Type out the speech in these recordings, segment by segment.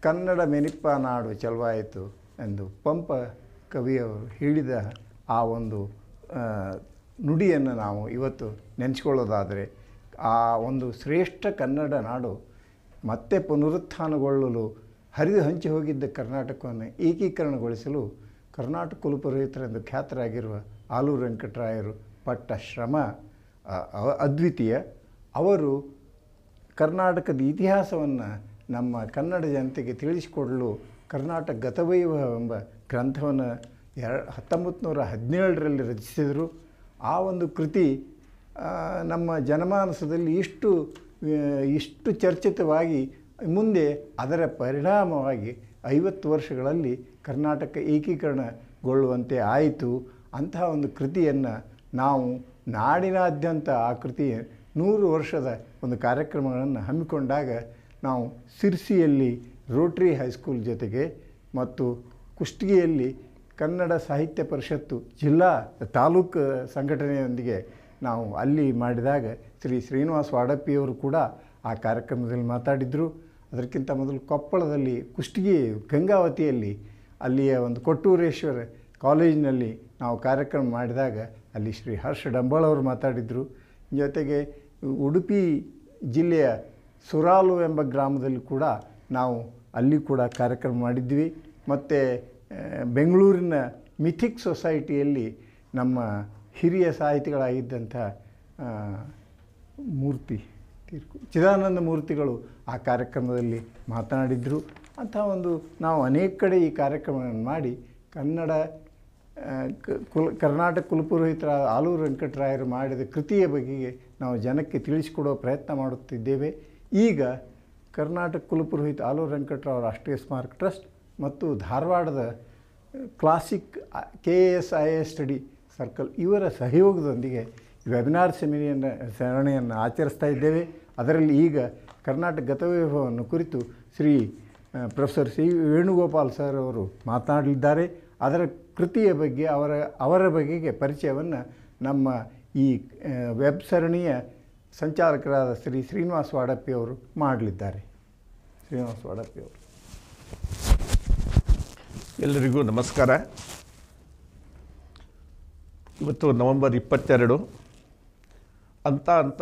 ಕನ್ನಡ ಮೆನಿಪ್ಪ ನಾಡು ಚೆಲುವಾಯಿತು ಎಂದು ಪಂಪ ಕವಿಯವರು ಹೇಳಿದ ಆ ಒಂದು ಆ, ನುಡಿಯನ್ನು ನಾವು ಇವತ್ತು ನೆನೆಸ್ಕೊಳ್ಳೋದಾದರೆ ಆ ಒಂದು ಶ್ರೇಷ್ಠ ಕನ್ನಡ ನಾಡು ಮತ್ತೆ ಪುನರುತ್ಥಾನಗೊಳ್ಳಲು ಹರಿದು ಹಂಚಿ ಹೋಗಿದ್ದ ಕರ್ನಾಟಕವನ್ನು ಏಕೀಕರಣಗೊಳಿಸಲು ಕರ್ನಾಟಕ ಕುಲಪುರೋಹಿತರೆಂದು ಖ್ಯಾತರಾಗಿರುವ ಆಲೂರು ವೆಂಕಟರಾಯರು ಪಟ್ಟ ಶ್ರಮ ಆ, ಅವ- ಅದ್ವಿತೀಯ ಅವರು ಕರ್ನಾಟಕದ ಇತಿಹಾಸವನ್ನು ನಮ್ಮ ಕನ್ನಡ ಜನತೆಗೆ ತಿಳಿಸಿಕೊಡಲು ಕರ್ನಾಟಕ ಗತವೈಭವ ಎಂಬ ಗ್ರಂಥವನ್ನು ಎರ ಹತ್ತೊಂಬತ್ತು ನೂರ ಹದಿನೇಳರಲ್ಲಿ ರಚಿಸಿದರು ಆ ಒಂದು ಕೃತಿ ಆ, ನಮ್ಮ ಜನಮಾನಸದಲ್ಲಿ ಇಷ್ಟು ಆ, ಇಷ್ಟು ಚರ್ಚಿತವಾಗಿ ಮುಂದೆ ಅದರ ಪರಿಣಾಮವಾಗಿ ಐವತ್ತು ವರ್ಷಗಳಲ್ಲಿ ಕರ್ನಾಟಕ ಏಕೀಕರಣಗೊಳ್ಳುವಂತೆ ಆಯಿತು ಅಂತಹ ಒಂದು ಕೃತಿಯನ್ನು ನಾವು ನಾಡಿನಾದ್ಯಂತ ಆ ಕೃತಿಯ ನೂರು ವರ್ಷದ ಒಂದು ಕಾರ್ಯಕ್ರಮಗಳನ್ನು ಹಮ್ಮಿಕೊಂಡಾಗ ನಾವು ಸಿರ್ಸಿಯಲ್ಲಿ ರೋಟ್ರಿ ಹೈಸ್ಕೂಲ್ ಜೊತೆಗೆ ಮತ್ತು ಕುಷ್ಟಗಿಯಲ್ಲಿ ಕನ್ನಡ ಸಾಹಿತ್ಯ ಪರಿಷತ್ತು ಜಿಲ್ಲಾ ತಾಲೂಕು ಸಂಘಟನೆಯೊಂದಿಗೆ ನಾವು ಅಲ್ಲಿ ಮಾಡಿದಾಗ ಶ್ರೀ ಶ್ರೀನಿವಾಸ ವಾಡಪ್ಪಿಯವರು ಕೂಡ ಆ ಕಾರ್ಯಕ್ರಮದಲ್ಲಿ ಮಾತಾಡಿದರು ಅದಕ್ಕಿಂತ ಮೊದಲು ಕೊಪ್ಪಳದಲ್ಲಿ ಕುಷ್ಟಗಿ ಗಂಗಾವತಿಯಲ್ಲಿ ಅಲ್ಲಿಯ ಒಂದು ಕೊಟ್ಟೂರೇಶ್ವರ ಕಾಲೇಜಿನಲ್ಲಿ ನಾವು ಕಾರ್ಯಕ್ರಮ ಮಾಡಿದಾಗ ಅಲ್ಲಿ ಶ್ರೀ ಹರ್ಷ ಡಂಬಾಳ್ ಅವರು ಮಾತಾಡಿದರು ಜೊತೆಗೆ ಉಡುಪಿ ಜಿಲ್ಲೆಯ ಸುರಾಲು ಎಂಬ ಗ್ರಾಮದಲ್ಲಿ ಕೂಡ ನಾವು ಅಲ್ಲಿ ಕೂಡ ಕಾರ್ಯಕ್ರಮ ಮಾಡಿದ್ವಿ ಮತ್ತು ಆ, ಬೆಂಗಳೂರಿನ ಮಿಥಿಕ್ ಸೊಸೈಟಿಯಲ್ಲಿ ನಮ್ಮ ಹಿರಿಯ ಸಾಹಿತಿಗಳಾಗಿದ್ದಂಥ ಆ, ಮೂರ್ತಿ ತೀರ್ಕು ಚಿದಾನಂದ ಮೂರ್ತಿಗಳು ಆ ಕಾರ್ಯಕ್ರಮದಲ್ಲಿ ಮಾತನಾಡಿದರು ಅಂಥ ಒಂದು ನಾವು ಅನೇಕ ಕಡೆ ಈ ಕಾರ್ಯಕ್ರಮವನ್ನು ಮಾಡಿ ಕನ್ನಡ ಆ, ಕ- ಕುಲ ಕರ್ನಾಟಕ ಕುಲಪುರೋಹಿತರಾದ ಆಲೂರು ವೆಂಕಟರಾಯರು ಮಾಡಿದ ಕೃತಿಯ ಬಗೆಗೆ ನಾವು ಜನಕ್ಕೆ ತಿಳಿಸಿಕೊಡುವ ಪ್ರಯತ್ನ ಮಾಡುತ್ತಿದ್ದೇವೆ ಈಗ ಕರ್ನಾಟಕ ಕುಲಪುರೋಹಿತ ಆಲೂರು ವೆಂಕಟರಾವ್ ರಾಷ್ಟ್ರೀಯ ಸ್ಮಾರಕ ಟ್ರಸ್ಟ್ ಮತ್ತು ಧಾರವಾಡದ classic K A S I S study circle ಇವರ ಸಹಯೋಗದೊಂದಿಗೆ ವೆಬಿನಾರ್ ಸೆಮಿನಿಯನ್ನು ಸರಣಿಯನ್ನು ಆಚರಿಸ್ತಾ ಇದ್ದೇವೆ ಅದರಲ್ಲಿ ಈಗ ಕರ್ನಾಟಕ ಗತವೈಭವವನ್ನು ಕುರಿತು ಶ್ರೀ ಆ, ಪ್ರೊಫೆಸರ್ ಸಿ ವೇಣುಗೋಪಾಲ್ ಸರ್ ಅವರು ಮಾತನಾಡಲಿದ್ದಾರೆ ಅದರ ಕೃತಿಯ ಬಗ್ಗೆ ಅವರ ಅವರ ಬಗೆಗೆ ಪರಿಚಯವನ್ನು ನಮ್ಮ ಈ ಆ, ವೆಬ್ ಸರಣಿಯ ಸಂಚಾಲಕರಾದ ಶ್ರೀ ಶ್ರೀನಿವಾಸ ವಾಡಪ್ಪಿ ಅವರು ಮಾಡಲಿದ್ದಾರೆ ಶ್ರೀನಿವಾಸ ವಾಡಪ್ಪಿ ಅವರು ಎಲ್ಲರಿಗೂ ನಮಸ್ಕಾರ ಇವತ್ತು ನವೆಂಬರ್ ಇಪ್ಪತ್ತೆರಡು ಅಂತ ಅಂತ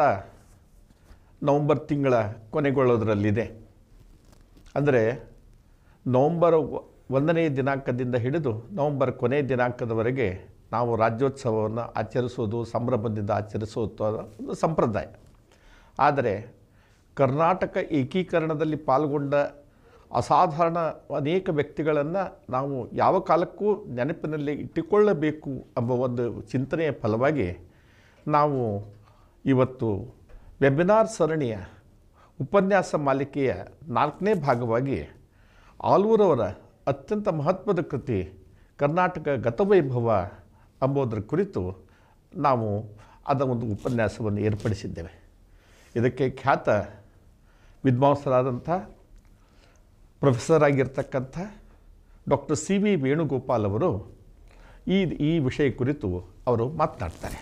ನವಂಬರ್ ತಿಂಗಳ ಕೊನೆಗೊಳ್ಳೋದ್ರಲ್ಲಿದೆ ಅಂದರೆ ನವಂಬರ್ ಒ- ಒಂದನೇ ದಿನಾಂಕದಿಂದ ಹಿಡಿದು ನವಂಬರ್ ಕೊನೆಯ ದಿನಾಂಕದವರೆಗೆ ನಾವು ರಾಜ್ಯೋತ್ಸವವನ್ನು ಆಚರಿಸೋದು ಸಂಭ್ರಮದಿಂದ ಆಚರಿಸೋದು ಒಂದು ಸಂಪ್ರದಾಯ ಆದರೆ ಕರ್ನಾಟಕ ಏಕೀಕರಣದಲ್ಲಿ ಪಾಲ್ಗೊಂಡ ಅಸಾಧಾರಣ ಅನೇಕ ವ್ಯಕ್ತಿಗಳನ್ನು ನಾವು ಯಾವ ಕಾಲಕ್ಕೂ ನೆನಪಿನಲ್ಲಿ ಇಟ್ಟುಕೊಳ್ಳಬೇಕು ಎಂಬ ಒಂದು ಚಿಂತನೆಯ ಫಲವಾಗಿ ನಾವು ಇವತ್ತು ವೆಬಿನಾರ್ ಸರಣಿಯ ಉಪನ್ಯಾಸ ಮಾಲಿಕೆಯ ನಾಲ್ಕನೇ ಭಾಗವಾಗಿ ಆಲೂರವರ ಅತ್ಯಂತ ಮಹತ್ವದ ಕೃತಿ ಕರ್ನಾಟಕ ಗತವೈಭವ ಎಂಬುದರ ಕುರಿತು ನಾವು ಅದ ಒಂದು ಉಪನ್ಯಾಸವನ್ನು ಏರ್ಪಡಿಸಿದ್ದೇವೆ ಇದಕ್ಕೆ ಖ್ಯಾತ ವಿದ್ವಾಂಸರಾದಂಥ ಪ್ರೊಫೆಸರ್ ಆಗಿರ್ತಕ್ಕಂಥ ಡಾಕ್ಟರ್ ಸಿ ವಿ ವೇಣುಗೋಪಾಲ್ ಅವರು ಈ ಈ ವಿಷಯ ಕುರಿತು ಅವರು ಮಾತನಾಡ್ತಾರೆ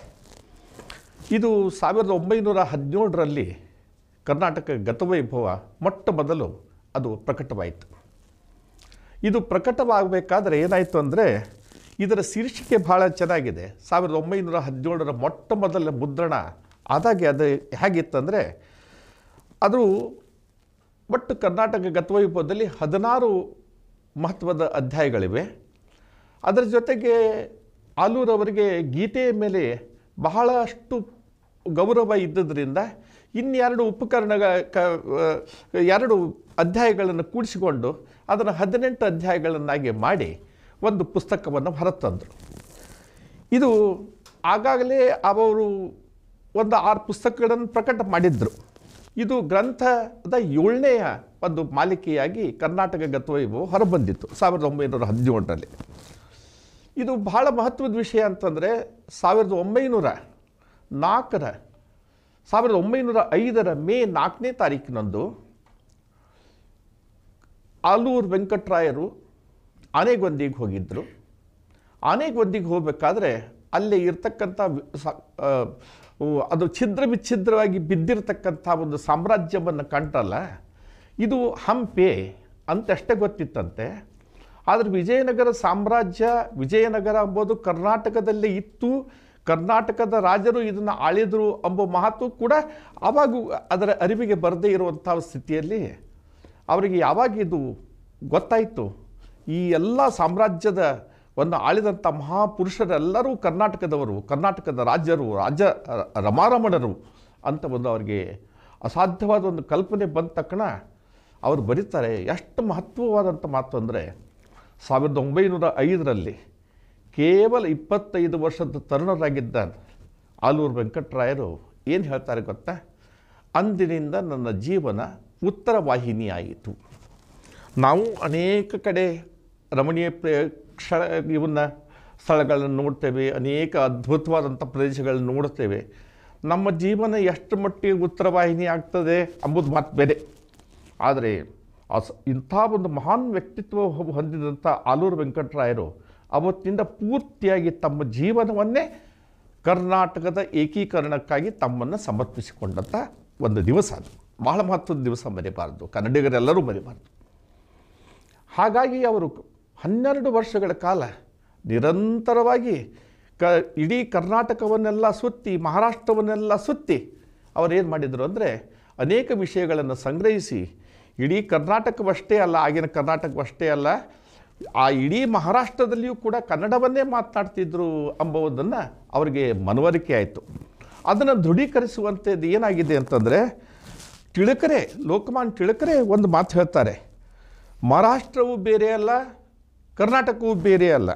ಇದು ಸಾವಿರದ ಒಂಬೈನೂರ ಹದಿನೇಳರಲ್ಲಿ ಕರ್ನಾಟಕ ಗತವೈಭವ ಮೊಟ್ಟ ಮೊದಲು ಅದು ಪ್ರಕಟವಾಯಿತು ಇದು ಪ್ರಕಟವಾಗಬೇಕಾದ್ರೆ ಏನಾಯಿತು ಅಂದರೆ ಇದರ ಶೀರ್ಷಿಕೆ ಭಾಳ ಚೆನ್ನಾಗಿದೆ ಸಾವಿರದ ಒಂಬೈನೂರ ಹದಿನೇಳರ ಮೊಟ್ಟ ಮೊದಲ ಮುದ್ರಣ ಆದಾಗೆ ಅದು ಹೇಗಿತ್ತಂದರೆ ಅದು ಒಟ್ಟು ಕರ್ನಾಟಕ ಗತವೈಭವದಲ್ಲಿ ಹದಿನಾರು ಮಹತ್ವದ ಅಧ್ಯಾಯಗಳಿವೆ ಅದರ ಜೊತೆಗೆ ಆಲೂರವರಿಗೆ ಗೀತೆಯ ಮೇಲೆ ಬಹಳಷ್ಟು ಗೌರವ ಇದ್ದದ್ರಿಂದ ಇನ್ನೆರಡು ಉಪಕರಣಗಳ ಕ ಎರಡು ಅಧ್ಯಾಯಗಳನ್ನು ಕೂಡಿಸಿಕೊಂಡು ಅದನ್ನು ಹದಿನೆಂಟು ಅಧ್ಯಾಯಗಳನ್ನಾಗಿ ಮಾಡಿ ಒಂದು ಪುಸ್ತಕವನ್ನು ಹೊರತಂದರು ಇದು ಆಗಾಗಲೇ ಅವರು ಒಂದು ಆರು ಪುಸ್ತಕಗಳನ್ನು ಪ್ರಕಟ ಮಾಡಿದ್ರು ಇದು ಗ್ರಂಥದ ಏಳನೆಯ ಒಂದು ಮಾಲಿಕೆಯಾಗಿ ಕರ್ನಾಟಕ ಗತವೈಭವ ಹೊರಬಂದಿತ್ತು ಸಾವಿರದ ಒಂಬೈನೂರ ಹದಿನೇಳರಲ್ಲಿ ಇದು ಬಹಳ ಮಹತ್ವದ ವಿಷಯ ಅಂತಂದರೆ ಸಾವಿರದ ಒಂಬೈನೂರ ನಾಲ್ಕರ ಸಾವಿರದ ಒಂಬೈನೂರ ಐದರ ಮೇ ನಾಲ್ಕನೇ ತಾರೀಕಿನಂದು ಆಲೂರು ವೆಂಕಟರಾಯರು ಆನೆಗೊಂದಿಗೆ ಹೋಗಿದ್ದರು ಆನೆಗೊಂದಿಗೆ ಹೋಗಬೇಕಾದ್ರೆ ಅಲ್ಲೇ ಇರ್ತಕ್ಕಂಥ ವಿ- ಸ- ಆ, ಉ, ಅದು ಛಿದ್ರ ವಿಚ್ಛಿದ್ರವಾಗಿ ಬಿದ್ದಿರತಕ್ಕಂಥ ಒಂದು ಸಾಮ್ರಾಜ್ಯವನ್ನು ಕಂಡ್ರಲ್ಲ ಇದು ಹಂಪೆ ಅಂತಷ್ಟೇ ಗೊತ್ತಿತ್ತಂತೆ ಆದರೆ ವಿಜಯನಗರ ಸಾಮ್ರಾಜ್ಯ ವಿಜಯನಗರ ಎಂಬುದು ಕರ್ನಾಟಕದಲ್ಲೇ ಇತ್ತು ಕರ್ನಾಟಕದ ರಾಜರು ಇದನ್ನು ಆಳಿದರು ಎಂಬ ಮಾತು ಕೂಡ ಆವಾಗ ಅದರ ಅರಿವಿಗೆ ಬರದೇ ಇರುವಂಥ ಸ್ಥಿತಿಯಲ್ಲಿ ಅವರಿಗೆ ಯಾವಾಗ ಇದು ಗೊತ್ತಾಯಿತು ಈ ಎಲ್ಲ ಸಾಮ್ರಾಜ್ಯದ ಒಂದು ಆಳಿದಂಥ ಮಹಾಪುರುಷರೆಲ್ಲರೂ ಕರ್ನಾಟಕದವರು ಕರ್ನಾಟಕದ ರಾಜ್ಯರು ರಾಜ ರಮಾರಮಣರು ಅಂತ ಒಂದು ಅವರಿಗೆ ಅಸಾಧ್ಯವಾದ ಒಂದು ಕಲ್ಪನೆ ಬಂದ ತಕ್ಷಣ ಅವರು ಬರೀತಾರೆ ಎಷ್ಟು ಮಹತ್ವವಾದಂಥ ಮಾತು ಅಂದರೆ ಸಾವಿರದ ಒಂಬೈನೂರ ಐದರಲ್ಲಿ ಕೇವಲ ಇಪ್ಪತ್ತೈದು ವರ್ಷದ ತರುಣರಾಗಿದ್ದ ಆಲೂರು ವೆಂಕಟರಾಯರು ಏನು ಹೇಳ್ತಾರೆ ಗೊತ್ತಾ ಅಂದಿನಿಂದ ನನ್ನ ಜೀವನ ಉತ್ತರ ವಾಹಿನಿಯಾಯಿತು ನಾವು ಅನೇಕ ಕಡೆ ರಮಣೀಯ ಪ್ರೇಕ್ಷ ಇವನ್ನ ಸ್ಥಳಗಳನ್ನು ನೋಡ್ತೇವೆ ಅನೇಕ ಅದ್ಭುತವಾದಂಥ ಪ್ರದೇಶಗಳನ್ನು ನೋಡ್ತೇವೆ ನಮ್ಮ ಜೀವನ ಎಷ್ಟು ಮಟ್ಟಿಗೆ ಉತ್ತರ ವಾಹಿನಿ ಆಗ್ತದೆ ಅಂಬುದು ಮಾತು ಬೇರೆ ಆದರೆ ಅಸ್ ಇಂಥ ಒಂದು ಮಹಾನ್ ವ್ಯಕ್ತಿತ್ವ ಹೊ- ಹೊಂದಿದಂಥ ಆಲೂರು ವೆಂಕಟರಾಯರು ಅವತ್ತಿನಿಂದ ಪೂರ್ತಿಯಾಗಿ ತಮ್ಮ ಜೀವನವನ್ನೇ ಕರ್ನಾಟಕದ ಏಕೀಕರಣಕ್ಕಾಗಿ ತಮ್ಮನ್ನು ಸಮರ್ಪಿಸಿಕೊಂಡಂಥ ಒಂದು ದಿವಸ ಅದು ಬಹಳ ಮಹತ್ವದ ದಿವಸ ಮರೆಯಬಾರದು ಕನ್ನಡಿಗರೆಲ್ಲರೂ ಮರೆಯಬಾರದು ಹಾಗಾಗಿ ಅವರು ಹನ್ನೆರಡು ವರ್ಷಗಳ ಕಾಲ ನಿರಂತರವಾಗಿ ಕ ಇಡೀ ಕರ್ನಾಟಕವನ್ನೆಲ್ಲ ಸುತ್ತಿ ಮಹಾರಾಷ್ಟ್ರವನ್ನೆಲ್ಲ ಸುತ್ತಿ ಅವರೇನು ಮಾಡಿದರು ಅಂದರೆ ಅನೇಕ ವಿಷಯಗಳನ್ನು ಸಂಗ್ರಹಿಸಿ ಇಡೀ ಕರ್ನಾಟಕವಷ್ಟೇ ಅಲ್ಲ ಆಗಿನ ಕರ್ನಾಟಕವಷ್ಟೇ ಅಲ್ಲ ಆ ಇಡೀ ಮಹಾರಾಷ್ಟ್ರದಲ್ಲಿಯೂ ಕೂಡ ಕನ್ನಡವನ್ನೇ ಮಾತನಾಡ್ತಿದ್ರು ಎಂಬುದನ್ನು ಅವರಿಗೆ ಮನವರಿಕೆ ಆಯಿತು ಅದನ್ನು ದೃಢೀಕರಿಸುವಂಥದ್ದು ಏನಾಗಿದೆ ಅಂತಂದರೆ ತಿಳಕರೆ ಲೋಕಮಾನ್ ತಿಳಕರೆ ಒಂದು ಮಾತು ಹೇಳ್ತಾರೆ ಮಹಾರಾಷ್ಟ್ರವು ಬೇರೆ ಅಲ್ಲ ಕರ್ನಾಟಕವು ಬೇರೆ ಅಲ್ಲ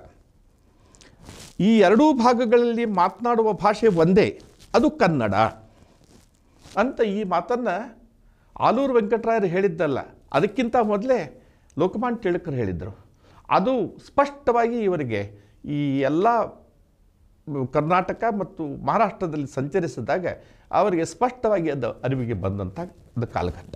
ಈ ಎರಡೂ ಭಾಗಗಳಲ್ಲಿ ಮಾತನಾಡುವ ಭಾಷೆ ಒಂದೇ ಅದು ಕನ್ನಡ ಅಂತ ಈ ಮಾತನ್ನು ಆಲೂರು ವೆಂಕಟರಾಯರು ಹೇಳಿದ್ದಲ್ಲ ಅದಕ್ಕಿಂತ ಮೊದಲೇ ಲೋಕಮಾನ್ ತಿಳಕರ್ ಹೇಳಿದರು ಅದು ಸ್ಪಷ್ಟವಾಗಿ ಇವರಿಗೆ ಈ ಎಲ್ಲ ಕರ್ನಾಟಕ ಮತ್ತು ಮಹಾರಾಷ್ಟ್ರದಲ್ಲಿ ಸಂಚರಿಸಿದಾಗ ಅವರಿಗೆ ಸ್ಪಷ್ಟವಾಗಿ ಅದು ಅರಿವಿಗೆ ಬಂದಂಥ ಒಂದು ಕಾಲಘಟ್ಟ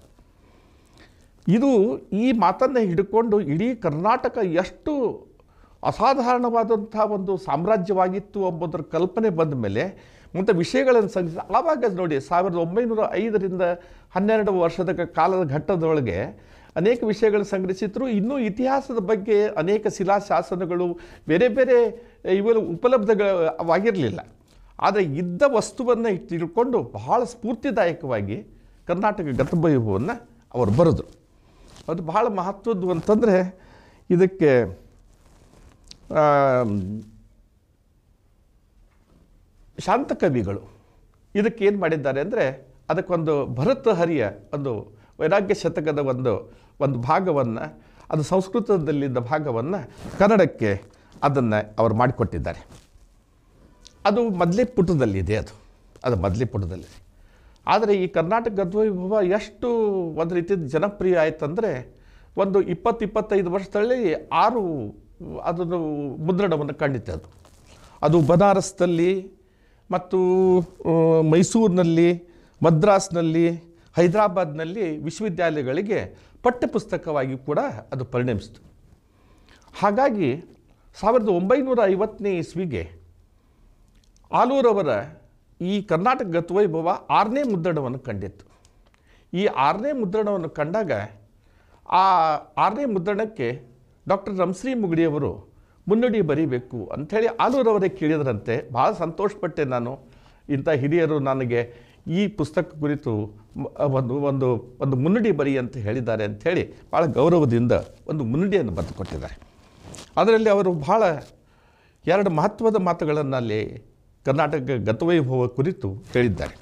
ಇದು ಈ ಮಾತನ್ನು ಹಿಡ್ಕೊಂಡು ಇಡೀ ಕರ್ನಾಟಕ ಎಷ್ಟು ಅಸಾಧಾರಣವಾದಂಥ ಒಂದು ಸಾಮ್ರಾಜ್ಯವಾಗಿತ್ತು ಎಂಬುದರ ಕಲ್ಪನೆ ಬಂದ ಮೇಲೆ ಮತ್ತು ವಿಷಯಗಳನ್ನು ಸಂಗ್ರಹಿಸಿ ಆವಾಗ ನೋಡಿ ಸಾವಿರದ ಒಂಬೈನೂರ ಐದರಿಂದ ಹನ್ನೆರಡು ವರ್ಷದ ಕ- ಕಾಲದ ಘಟ್ಟದೊಳಗೆ ಅನೇಕ ವಿಷಯಗಳು ಸಂಗ್ರಹಿಸಿದ್ರು ಇನ್ನೂ ಇತಿಹಾಸದ ಬಗ್ಗೆ ಅನೇಕ ಶಿಲಾಶಾಸನಗಳು ಬೇರೆ ಬೇರೆ ಇವರು ಉಪಲಬ್ಧವಾಗಿರಲಿಲ್ಲ ಆದರೆ ಇದ್ದ ವಸ್ತುವನ್ನು ತಿಳ್ಕೊಂಡು ಬಹಳ ಸ್ಫೂರ್ತಿದಾಯಕವಾಗಿ ಕರ್ನಾಟಕ ಗತವೈಭವವನ್ನು ಅವರು ಬರೆದರು ಅದು ಬಹಳ ಮಹತ್ವದ್ದು ಅಂತಂದರೆ ಇದಕ್ಕೆ ಆ, ಶಾಂತಕವಿಗಳು ಇದಕ್ಕೆ ಏನು ಮಾಡಿದ್ದಾರೆ ಅಂದರೆ ಅದಕ್ಕೊಂದು ಭರತಹರಿಯ ಒಂದು ವೈರಾಗ್ಯ ಶತಕದ ಒಂದು ಒಂದು ಭಾಗವನ್ನು ಅದು ಸಂಸ್ಕೃತದಲ್ಲಿದ್ದ ಭಾಗವನ್ನು ಕನ್ನಡಕ್ಕೆ ಅದನ್ನು ಅವರು ಮಾಡಿಕೊಟ್ಟಿದ್ದಾರೆ ಅದು ಮೊದಲೇ ಪುಟದಲ್ಲಿದೆ ಅದು ಅದು ಮೊದಲೇ ಪುಟದಲ್ಲಿದೆ ಆದರೆ ಈ ಕರ್ನಾಟಕ ಗದ್ವೈಭವ ಎಷ್ಟು ಒಂದು ರೀತಿ ಜನಪ್ರಿಯ ಆಯ್ತಂದರೆ ಒಂದು ಇಪ್ಪತ್ತು ಇಪ್ಪತ್ತೈದು ವರ್ಷದಲ್ಲಿ ಆರು ಅದನ್ನು ಮುದ್ರಣವನ್ನು ಕಂಡಿತು ಅದು ಅದು ಬನಾರಸ್ನಲ್ಲಿ ಮತ್ತು ಆ, ಮೈಸೂರಿನಲ್ಲಿ ಮದ್ರಾಸ್ನಲ್ಲಿ ಹೈದರಾಬಾದ್ನಲ್ಲಿ ವಿಶ್ವವಿದ್ಯಾಲಯಗಳಿಗೆ ಪಠ್ಯಪುಸ್ತಕವಾಗಿ ಕೂಡ ಅದು ಪರಿಣಮಿಸಿತು ಹಾಗಾಗಿ ಸಾವಿರದ ಒಂಬೈನೂರ ಐವತ್ತನೇ ಇಸ್ವಿಗೆ ಆಲೂರವರ ಈ ಕರ್ನಾಟಕ ಗತವೈಭವ ಆರನೇ ಮುದ್ರಣವನ್ನು ಕಂಡಿತ್ತು ಈ ಆರನೇ ಮುದ್ರಣವನ್ನು ಕಂಡಾಗ ಆ ಆರನೇ ಮುದ್ರಣಕ್ಕೆ ಡಾಕ್ಟರ್ ರಮಶ್ರೀ ಮುಗಡಿಯವರು ಮುನ್ನುಡಿ ಬರೀಬೇಕು ಅಂಥೇಳಿ ಆಲೂರವರೇ ಕೇಳಿದ್ರಂತೆ ಭಾಳ ಸಂತೋಷಪಟ್ಟೆ ನಾನು ಇಂಥ ಹಿರಿಯರು ನನಗೆ ಈ ಪುಸ್ತಕ ಕುರಿತು ಮ- ಒಂದು ಒಂದು ಒಂದು ಮುನ್ನುಡಿ ಬರಿ ಅಂತ ಹೇಳಿದ್ದಾರೆ ಅಂಥೇಳಿ ಭಾಳ ಗೌರವದಿಂದ ಒಂದು ಮುನ್ನುಡಿಯನ್ನು ಬರೆದು ಕೊಟ್ಟಿದ್ದಾರೆ ಅದರಲ್ಲಿ ಅವರು ಭಾಳ ಎರಡು ಮಹತ್ವದ ಮಾತುಗಳನ್ನು ಅಲ್ಲಿ ಕರ್ನಾಟಕ ಗತವೈಭವ ಕುರಿತು ಹೇಳಿದ್ದಾರೆ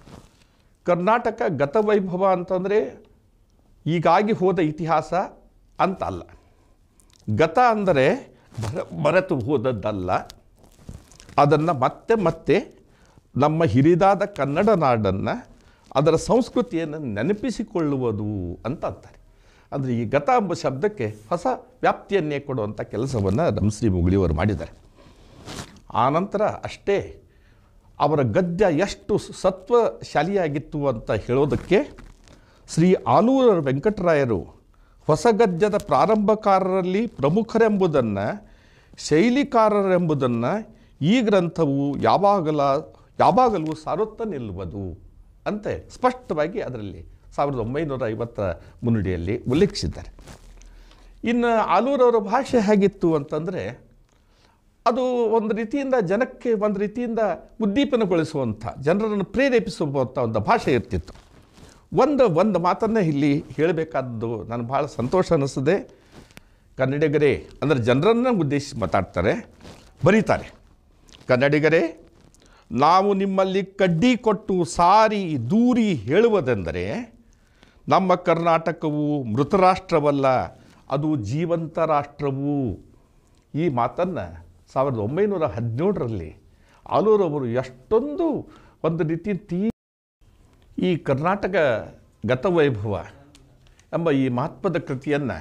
ಕರ್ನಾಟಕ ಗತವೈಭವ ಅಂತಂದರೆ ಈಗಾಗಿ ಹೋದ ಇತಿಹಾಸ ಅಂತ ಅಲ್ಲ ಗತ ಅಂದರೆ ಬರ ಮರೆತು ಹೋದದ್ದಲ್ಲ ಅದನ್ನು ಮತ್ತೆ ಮತ್ತೆ ನಮ್ಮ ಹಿರಿದಾದ ಕನ್ನಡ ನಾಡನ್ನು ಅದರ ಸಂಸ್ಕೃತಿಯನ್ನು ನೆನಪಿಸಿಕೊಳ್ಳುವುದು ಅಂತ ಅಂತಾರೆ ಅಂದರೆ ಈ ಗತ ಎಂಬ ಶಬ್ದಕ್ಕೆ ಹೊಸ ವ್ಯಾಪ್ತಿಯನ್ನೇ ಕೊಡುವಂಥ ಕೆಲಸವನ್ನು ರಮಶ್ರೀ ಮುಗುಳಿಯವರು ಮಾಡಿದ್ದಾರೆ ಆನಂತರ ಅಷ್ಟೇ ಅವರ ಗದ್ಯ ಎಷ್ಟು ಸತ್ವಶಾಲಿಯಾಗಿತ್ತು ಅಂತ ಹೇಳೋದಕ್ಕೆ ಶ್ರೀ ಆಲೂರ ವೆಂಕಟರಾಯರು ಹೊಸ ಗದ್ಯದ ಪ್ರಾರಂಭಕಾರರಲ್ಲಿ ಪ್ರಮುಖರೆಂಬುದನ್ನು ಶೈಲಿಕಾರರೆಂಬುದನ್ನು ಈ ಗ್ರಂಥವು ಯಾವಾಗಲ ಯಾವಾಗಲೂ ಸಾರುತ್ತಾ ನಿಲ್ಲುವುದು ಅಂತೆ ಸ್ಪಷ್ಟವಾಗಿ ಅದರಲ್ಲಿ ಸಾವಿರದ ಒಂಬೈನೂರ ಐವತ್ತ ಮುನ್ನುಡಿಯಲ್ಲಿ ಉಲ್ಲೇಖಿಸಿದ್ದಾರೆ ಇನ್ನು ಆಲೂರವರ ಭಾಷೆ ಹೇಗಿತ್ತು ಅಂತಂದರೆ ಅದು ಒಂದು ರೀತಿಯಿಂದ ಜನಕ್ಕೆ ಒಂದು ರೀತಿಯಿಂದ ಉದ್ದೀಪನಗೊಳಿಸುವಂಥ ಜನರನ್ನು ಪ್ರೇರೇಪಿಸುವಂಥ ಒಂದು ಭಾಷೆ ಇರ್ತಿತ್ತು ಒಂದು ಒಂದು ಮಾತನ್ನೇ ಇಲ್ಲಿ ಹೇಳಬೇಕಾದ್ದು ನನಗೆ ಭಾಳ ಸಂತೋಷ ಅನ್ನಿಸ್ತದೆ ಕನ್ನಡಿಗರೇ ಅಂದರೆ ಜನರನ್ನು ಉದ್ದೇಶಿಸಿ ಮಾತಾಡ್ತಾರೆ ಬರೀತಾರೆ ಕನ್ನಡಿಗರೇ ನಾವು ನಿಮ್ಮಲ್ಲಿ ಕಡ್ಡಿ ಕೊಟ್ಟು ಸಾರಿ ದೂರಿ ಹೇಳುವುದೆಂದರೆ ನಮ್ಮ ಕರ್ನಾಟಕವು ಮೃತ ರಾಷ್ಟ್ರವಲ್ಲ ಅದು ಜೀವಂತ ರಾಷ್ಟ್ರವು ಈ ಮಾತನ್ನು ಸಾವಿರದ ಒಂಬೈನೂರ ಹದಿನೇಳರಲ್ಲಿ ಆಲೂರವರು ಎಷ್ಟೊಂದು ಒಂದು ರೀತಿ ತೀ ಈ ಕರ್ನಾಟಕ ಗತವೈಭವ ಎಂಬ ಈ ಮಹತ್ವದ ಕೃತಿಯನ್ನು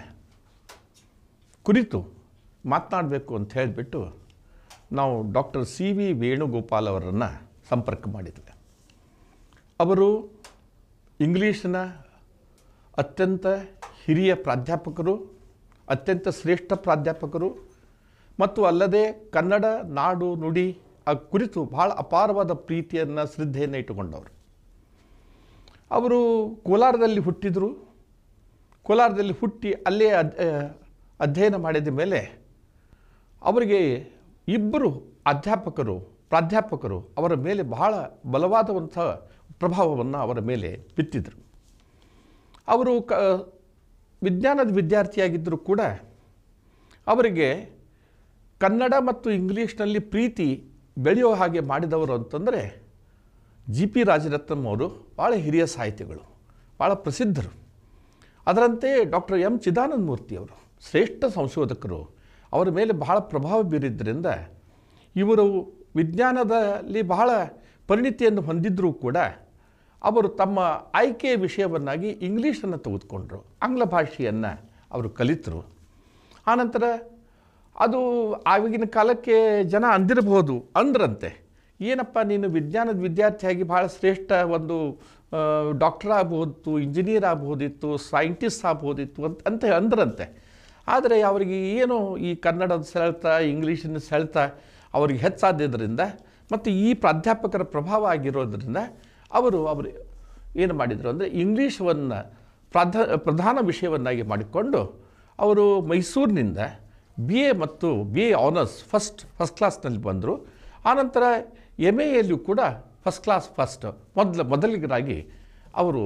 ಕುರಿತು ಮಾತನಾಡಬೇಕು ಅಂತ ಹೇಳಿಬಿಟ್ಟು ನಾವು ಡಾಕ್ಟರ್ ಸಿ ವಿ ವೇಣುಗೋಪಾಲ್ ಅವರನ್ನು ಸಂಪರ್ಕ ಮಾಡಿದ್ವಿ ಅವರು ಇಂಗ್ಲೀಷಿನ ಅತ್ಯಂತ ಹಿರಿಯ ಪ್ರಾಧ್ಯಾಪಕರು ಅತ್ಯಂತ ಶ್ರೇಷ್ಠ ಪ್ರಾಧ್ಯಾಪಕರು ಮತ್ತು ಅಲ್ಲದೆ ಕನ್ನಡ ನಾಡು ನುಡಿ ಆ ಕುರಿತು ಭಾಳ ಅಪಾರವಾದ ಪ್ರೀತಿಯನ್ನು ಶ್ರದ್ಧೆಯನ್ನು ಇಟ್ಟುಕೊಂಡವರು ಅವರು ಕೋಲಾರದಲ್ಲಿ ಹುಟ್ಟಿದರು ಕೋಲಾರದಲ್ಲಿ ಹುಟ್ಟಿ ಅಲ್ಲೇ ಅದ್ ಅಧ್ಯಯನ ಮಾಡಿದ ಮೇಲೆ ಅವರಿಗೆ ಇಬ್ಬರು ಅಧ್ಯಾಪಕರು ಪ್ರಾಧ್ಯಾಪಕರು ಅವರ ಮೇಲೆ ಬಹಳ ಬಲವಾದಂಥ ಪ್ರಭಾವವನ್ನು ಅವರ ಮೇಲೆ ಬಿತ್ತಿದರು ಅವರು ಕ ವಿಜ್ಞಾನದ ವಿದ್ಯಾರ್ಥಿಯಾಗಿದ್ದರೂ ಕೂಡ ಅವರಿಗೆ ಕನ್ನಡ ಮತ್ತು ಇಂಗ್ಲೀಷ್ನಲ್ಲಿ ಪ್ರೀತಿ ಬೆಳೆಯೋ ಹಾಗೆ ಮಾಡಿದವರು ಅಂತಂದರೆ ಜಿ ಪಿ ರಾಜರತ್ನಂ ಅವರು ಭಾಳ ಹಿರಿಯ ಸಾಹಿತಿಗಳು ಭಾಳ ಪ್ರಸಿದ್ಧರು ಅದರಂತೆ ಡಾಕ್ಟರ್ ಎಂ ಚಿದಾನಂದ ಮೂರ್ತಿಯವರು ಶ್ರೇಷ್ಠ ಸಂಶೋಧಕರು ಅವರ ಮೇಲೆ ಬಹಳ ಪ್ರಭಾವ ಬೀರಿದ್ದರಿಂದ ಇವರು ವಿಜ್ಞಾನದಲ್ಲಿ ಬಹಳ ಪರಿಣಿತಿಯನ್ನು ಹೊಂದಿದ್ದರೂ ಕೂಡ ಅವರು ತಮ್ಮ ಆಯ್ಕೆಯ ವಿಷಯವನ್ನಾಗಿ ಇಂಗ್ಲೀಷನ್ನು ತೆಗೆದುಕೊಂಡ್ರು ಆಂಗ್ಲ ಭಾಷೆಯನ್ನು ಅವರು ಕಲಿತರು ಆನಂತರ ಅದು ಆವಾಗಿನ ಕಾಲಕ್ಕೆ ಜನ ಅಂದಿರಬಹುದು ಅಂದ್ರಂತೆ ಏನಪ್ಪ ನೀನು ವಿಜ್ಞಾನದ ವಿದ್ಯಾರ್ಥಿಯಾಗಿ ಭಾಳ ಶ್ರೇಷ್ಠ ಒಂದು ಡಾಕ್ಟರ್ ಆಗ್ಬೋದಿತ್ತು ಇಂಜಿನಿಯರ್ ಆಗ್ಬೋದಿತ್ತು ಸೈಂಟಿಸ್ಟ್ ಆಗ್ಬೋದಿತ್ತು ಅಂತ ಅಂತ ಅಂದ್ರಂತೆ ಆದರೆ ಅವರಿಗೆ ಏನು ಈ ಕನ್ನಡದ ಸೆಳೆತ ಇಂಗ್ಲೀಷಿನ ಸೆಳೆತ ಅವ್ರಿಗೆ ಹೆಚ್ಚಾದ್ರಿಂದ ಮತ್ತು ಈ ಪ್ರಾಧ್ಯಾಪಕರ ಪ್ರಭಾವ ಆಗಿರೋದ್ರಿಂದ ಅವರು ಅವರು ಏನು ಮಾಡಿದರು ಅಂದರೆ ಇಂಗ್ಲೀಷವನ್ನು ಪ್ರಾಧ ಪ್ರಧಾನ ವಿಷಯವನ್ನಾಗಿ ಮಾಡಿಕೊಂಡು ಅವರು ಮೈಸೂರಿನಿಂದ ಬಿ ಎ ಮತ್ತು B A honours first first ಕ್ಲಾಸ್ನಲ್ಲಿ ಬಂದರು ಆನಂತರ ಎಮ್ ಎಯಲ್ಲೂ ಕೂಡ ಫಸ್ಟ್ ಕ್ಲಾಸ್ ಫಸ್ಟ್ ಮೊದಲ ಮೊದಲಿಗರಾಗಿ ಅವರು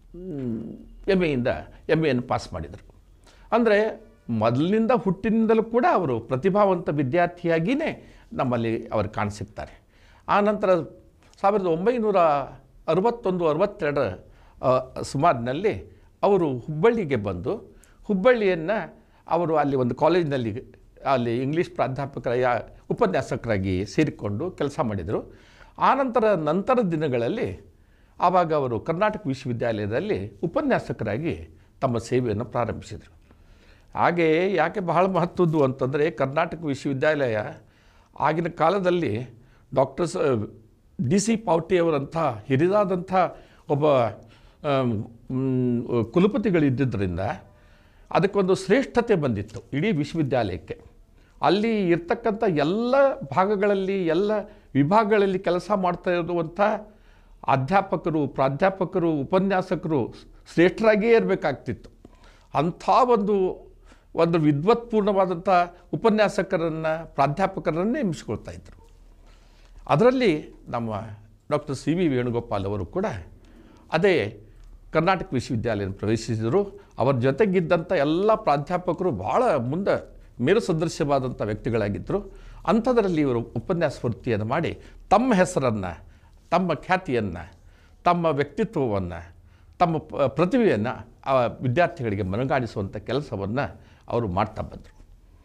ಎಮ್ ಎಯಿಂದ ಎಮ್ ಎಯನ್ನು ಪಾಸ್ ಮಾಡಿದರು ಅಂದರೆ ಮೊದಲಿನಿಂದ ಹುಟ್ಟಿನಿಂದಲೂ ಕೂಡ ಅವರು ಪ್ರತಿಭಾವಂತ ವಿದ್ಯಾರ್ಥಿಯಾಗಿಯೇ ನಮ್ಮಲ್ಲಿ ಅವರು ಕಾಣಸಿಗ್ತಾರೆ ಆನಂತರ ಸಾವಿರದ ಒಂಬೈನೂರ ಅರವತ್ತೊಂದು ಅರವತ್ತೆರಡರ ಸುಮಾರಿನಲ್ಲಿ ಅವರು ಹುಬ್ಬಳ್ಳಿಗೆ ಬಂದು ಹುಬ್ಬಳ್ಳಿಯನ್ನು ಅವರು ಅಲ್ಲಿ ಒಂದು ಕಾಲೇಜಿನಲ್ಲಿ ಅಲ್ಲಿ ಇಂಗ್ಲೀಷ್ ಪ್ರಾಧ್ಯಾಪಕರ ಯಾ ಉಪನ್ಯಾಸಕರಾಗಿ ಸೇರಿಕೊಂಡು ಕೆಲಸ ಮಾಡಿದರು ಆನಂತರ ನಂತರದ ದಿನಗಳಲ್ಲಿ ಆವಾಗ ಅವರು ಕರ್ನಾಟಕ ವಿಶ್ವವಿದ್ಯಾಲಯದಲ್ಲಿ ಉಪನ್ಯಾಸಕರಾಗಿ ತಮ್ಮ ಸೇವೆಯನ್ನು ಪ್ರಾರಂಭಿಸಿದರು ಹಾಗೆ ಯಾಕೆ ಬಹಳ ಮಹತ್ವದ್ದು ಅಂತಂದರೆ ಕರ್ನಾಟಕ ವಿಶ್ವವಿದ್ಯಾಲಯ ಆಗಿನ ಕಾಲದಲ್ಲಿ ಡಾಕ್ಟರ್ ಸ ಡಿ ಸಿ ಪಾವಟಿಯವರಂಥ ಹಿರಿದಾದಂಥ ಒಬ್ಬ ಆಮ್, ಮ್, ಕುಲಪತಿಗಳಿದ್ದಿದ್ದರಿಂದ ಅದಕ್ಕೊಂದು ಶ್ರೇಷ್ಠತೆ ಬಂದಿತ್ತು ಇಡೀ ವಿಶ್ವವಿದ್ಯಾಲಯಕ್ಕೆ ಅಲ್ಲಿ ಇರ್ತಕ್ಕಂಥ ಎಲ್ಲ ಭಾಗಗಳಲ್ಲಿ ಎಲ್ಲ ವಿಭಾಗಗಳಲ್ಲಿ ಕೆಲಸ ಮಾಡ್ತಾ ಇರುವಂಥ ಅಧ್ಯಾಪಕರು ಪ್ರಾಧ್ಯಾಪಕರು ಉಪನ್ಯಾಸಕರು ಶ್ರೇಷ್ಠರಾಗಿಯೇ ಇರಬೇಕಾಗ್ತಿತ್ತು ಅಂಥ ಒಂದು ಒಂದು ವಿದ್ವತ್ಪೂರ್ಣವಾದಂಥ ಉಪನ್ಯಾಸಕರನ್ನು ಪ್ರಾಧ್ಯಾಪಕರನ್ನೇ ನೇಮಿಸ್ಕೊಳ್ತಾ ಇದ್ದರು ಅದರಲ್ಲಿ ನಮ್ಮ ಡಾಕ್ಟರ್ ಸಿ ವಿ ವೇಣುಗೋಪಾಲ್ ಅವರು ಕೂಡ ಅದೇ ಕರ್ನಾಟಕ ವಿಶ್ವವಿದ್ಯಾಲಯ ಪ್ರವೇಶಿಸಿದರು ಅವರ ಜೊತೆಗಿದ್ದಂಥ ಎಲ್ಲ ಪ್ರಾಧ್ಯಾಪಕರು ಭಾಳ ಮುಂದೆ ಮೇರು ಸದೃಶ್ಯವಾದಂಥ ವ್ಯಕ್ತಿಗಳಾಗಿದ್ದರು ಅಂಥದ್ರಲ್ಲಿ ಇವರು ಉಪನ್ಯಾಸ ವೃತ್ತಿಯನ್ನು ಮಾಡಿ ತಮ್ಮ ಹೆಸರನ್ನು ತಮ್ಮ ಖ್ಯಾತಿಯನ್ನು ತಮ್ಮ ವ್ಯಕ್ತಿತ್ವವನ್ನು ತಮ್ಮ ಪ- ಪ್ರತಿಭೆಯನ್ನು ಆ ವಿದ್ಯಾರ್ಥಿಗಳಿಗೆ ಮನಗಾಣಿಸುವಂಥ ಕೆಲಸವನ್ನು ಅವರು ಮಾಡ್ತಾ ಬಂದರು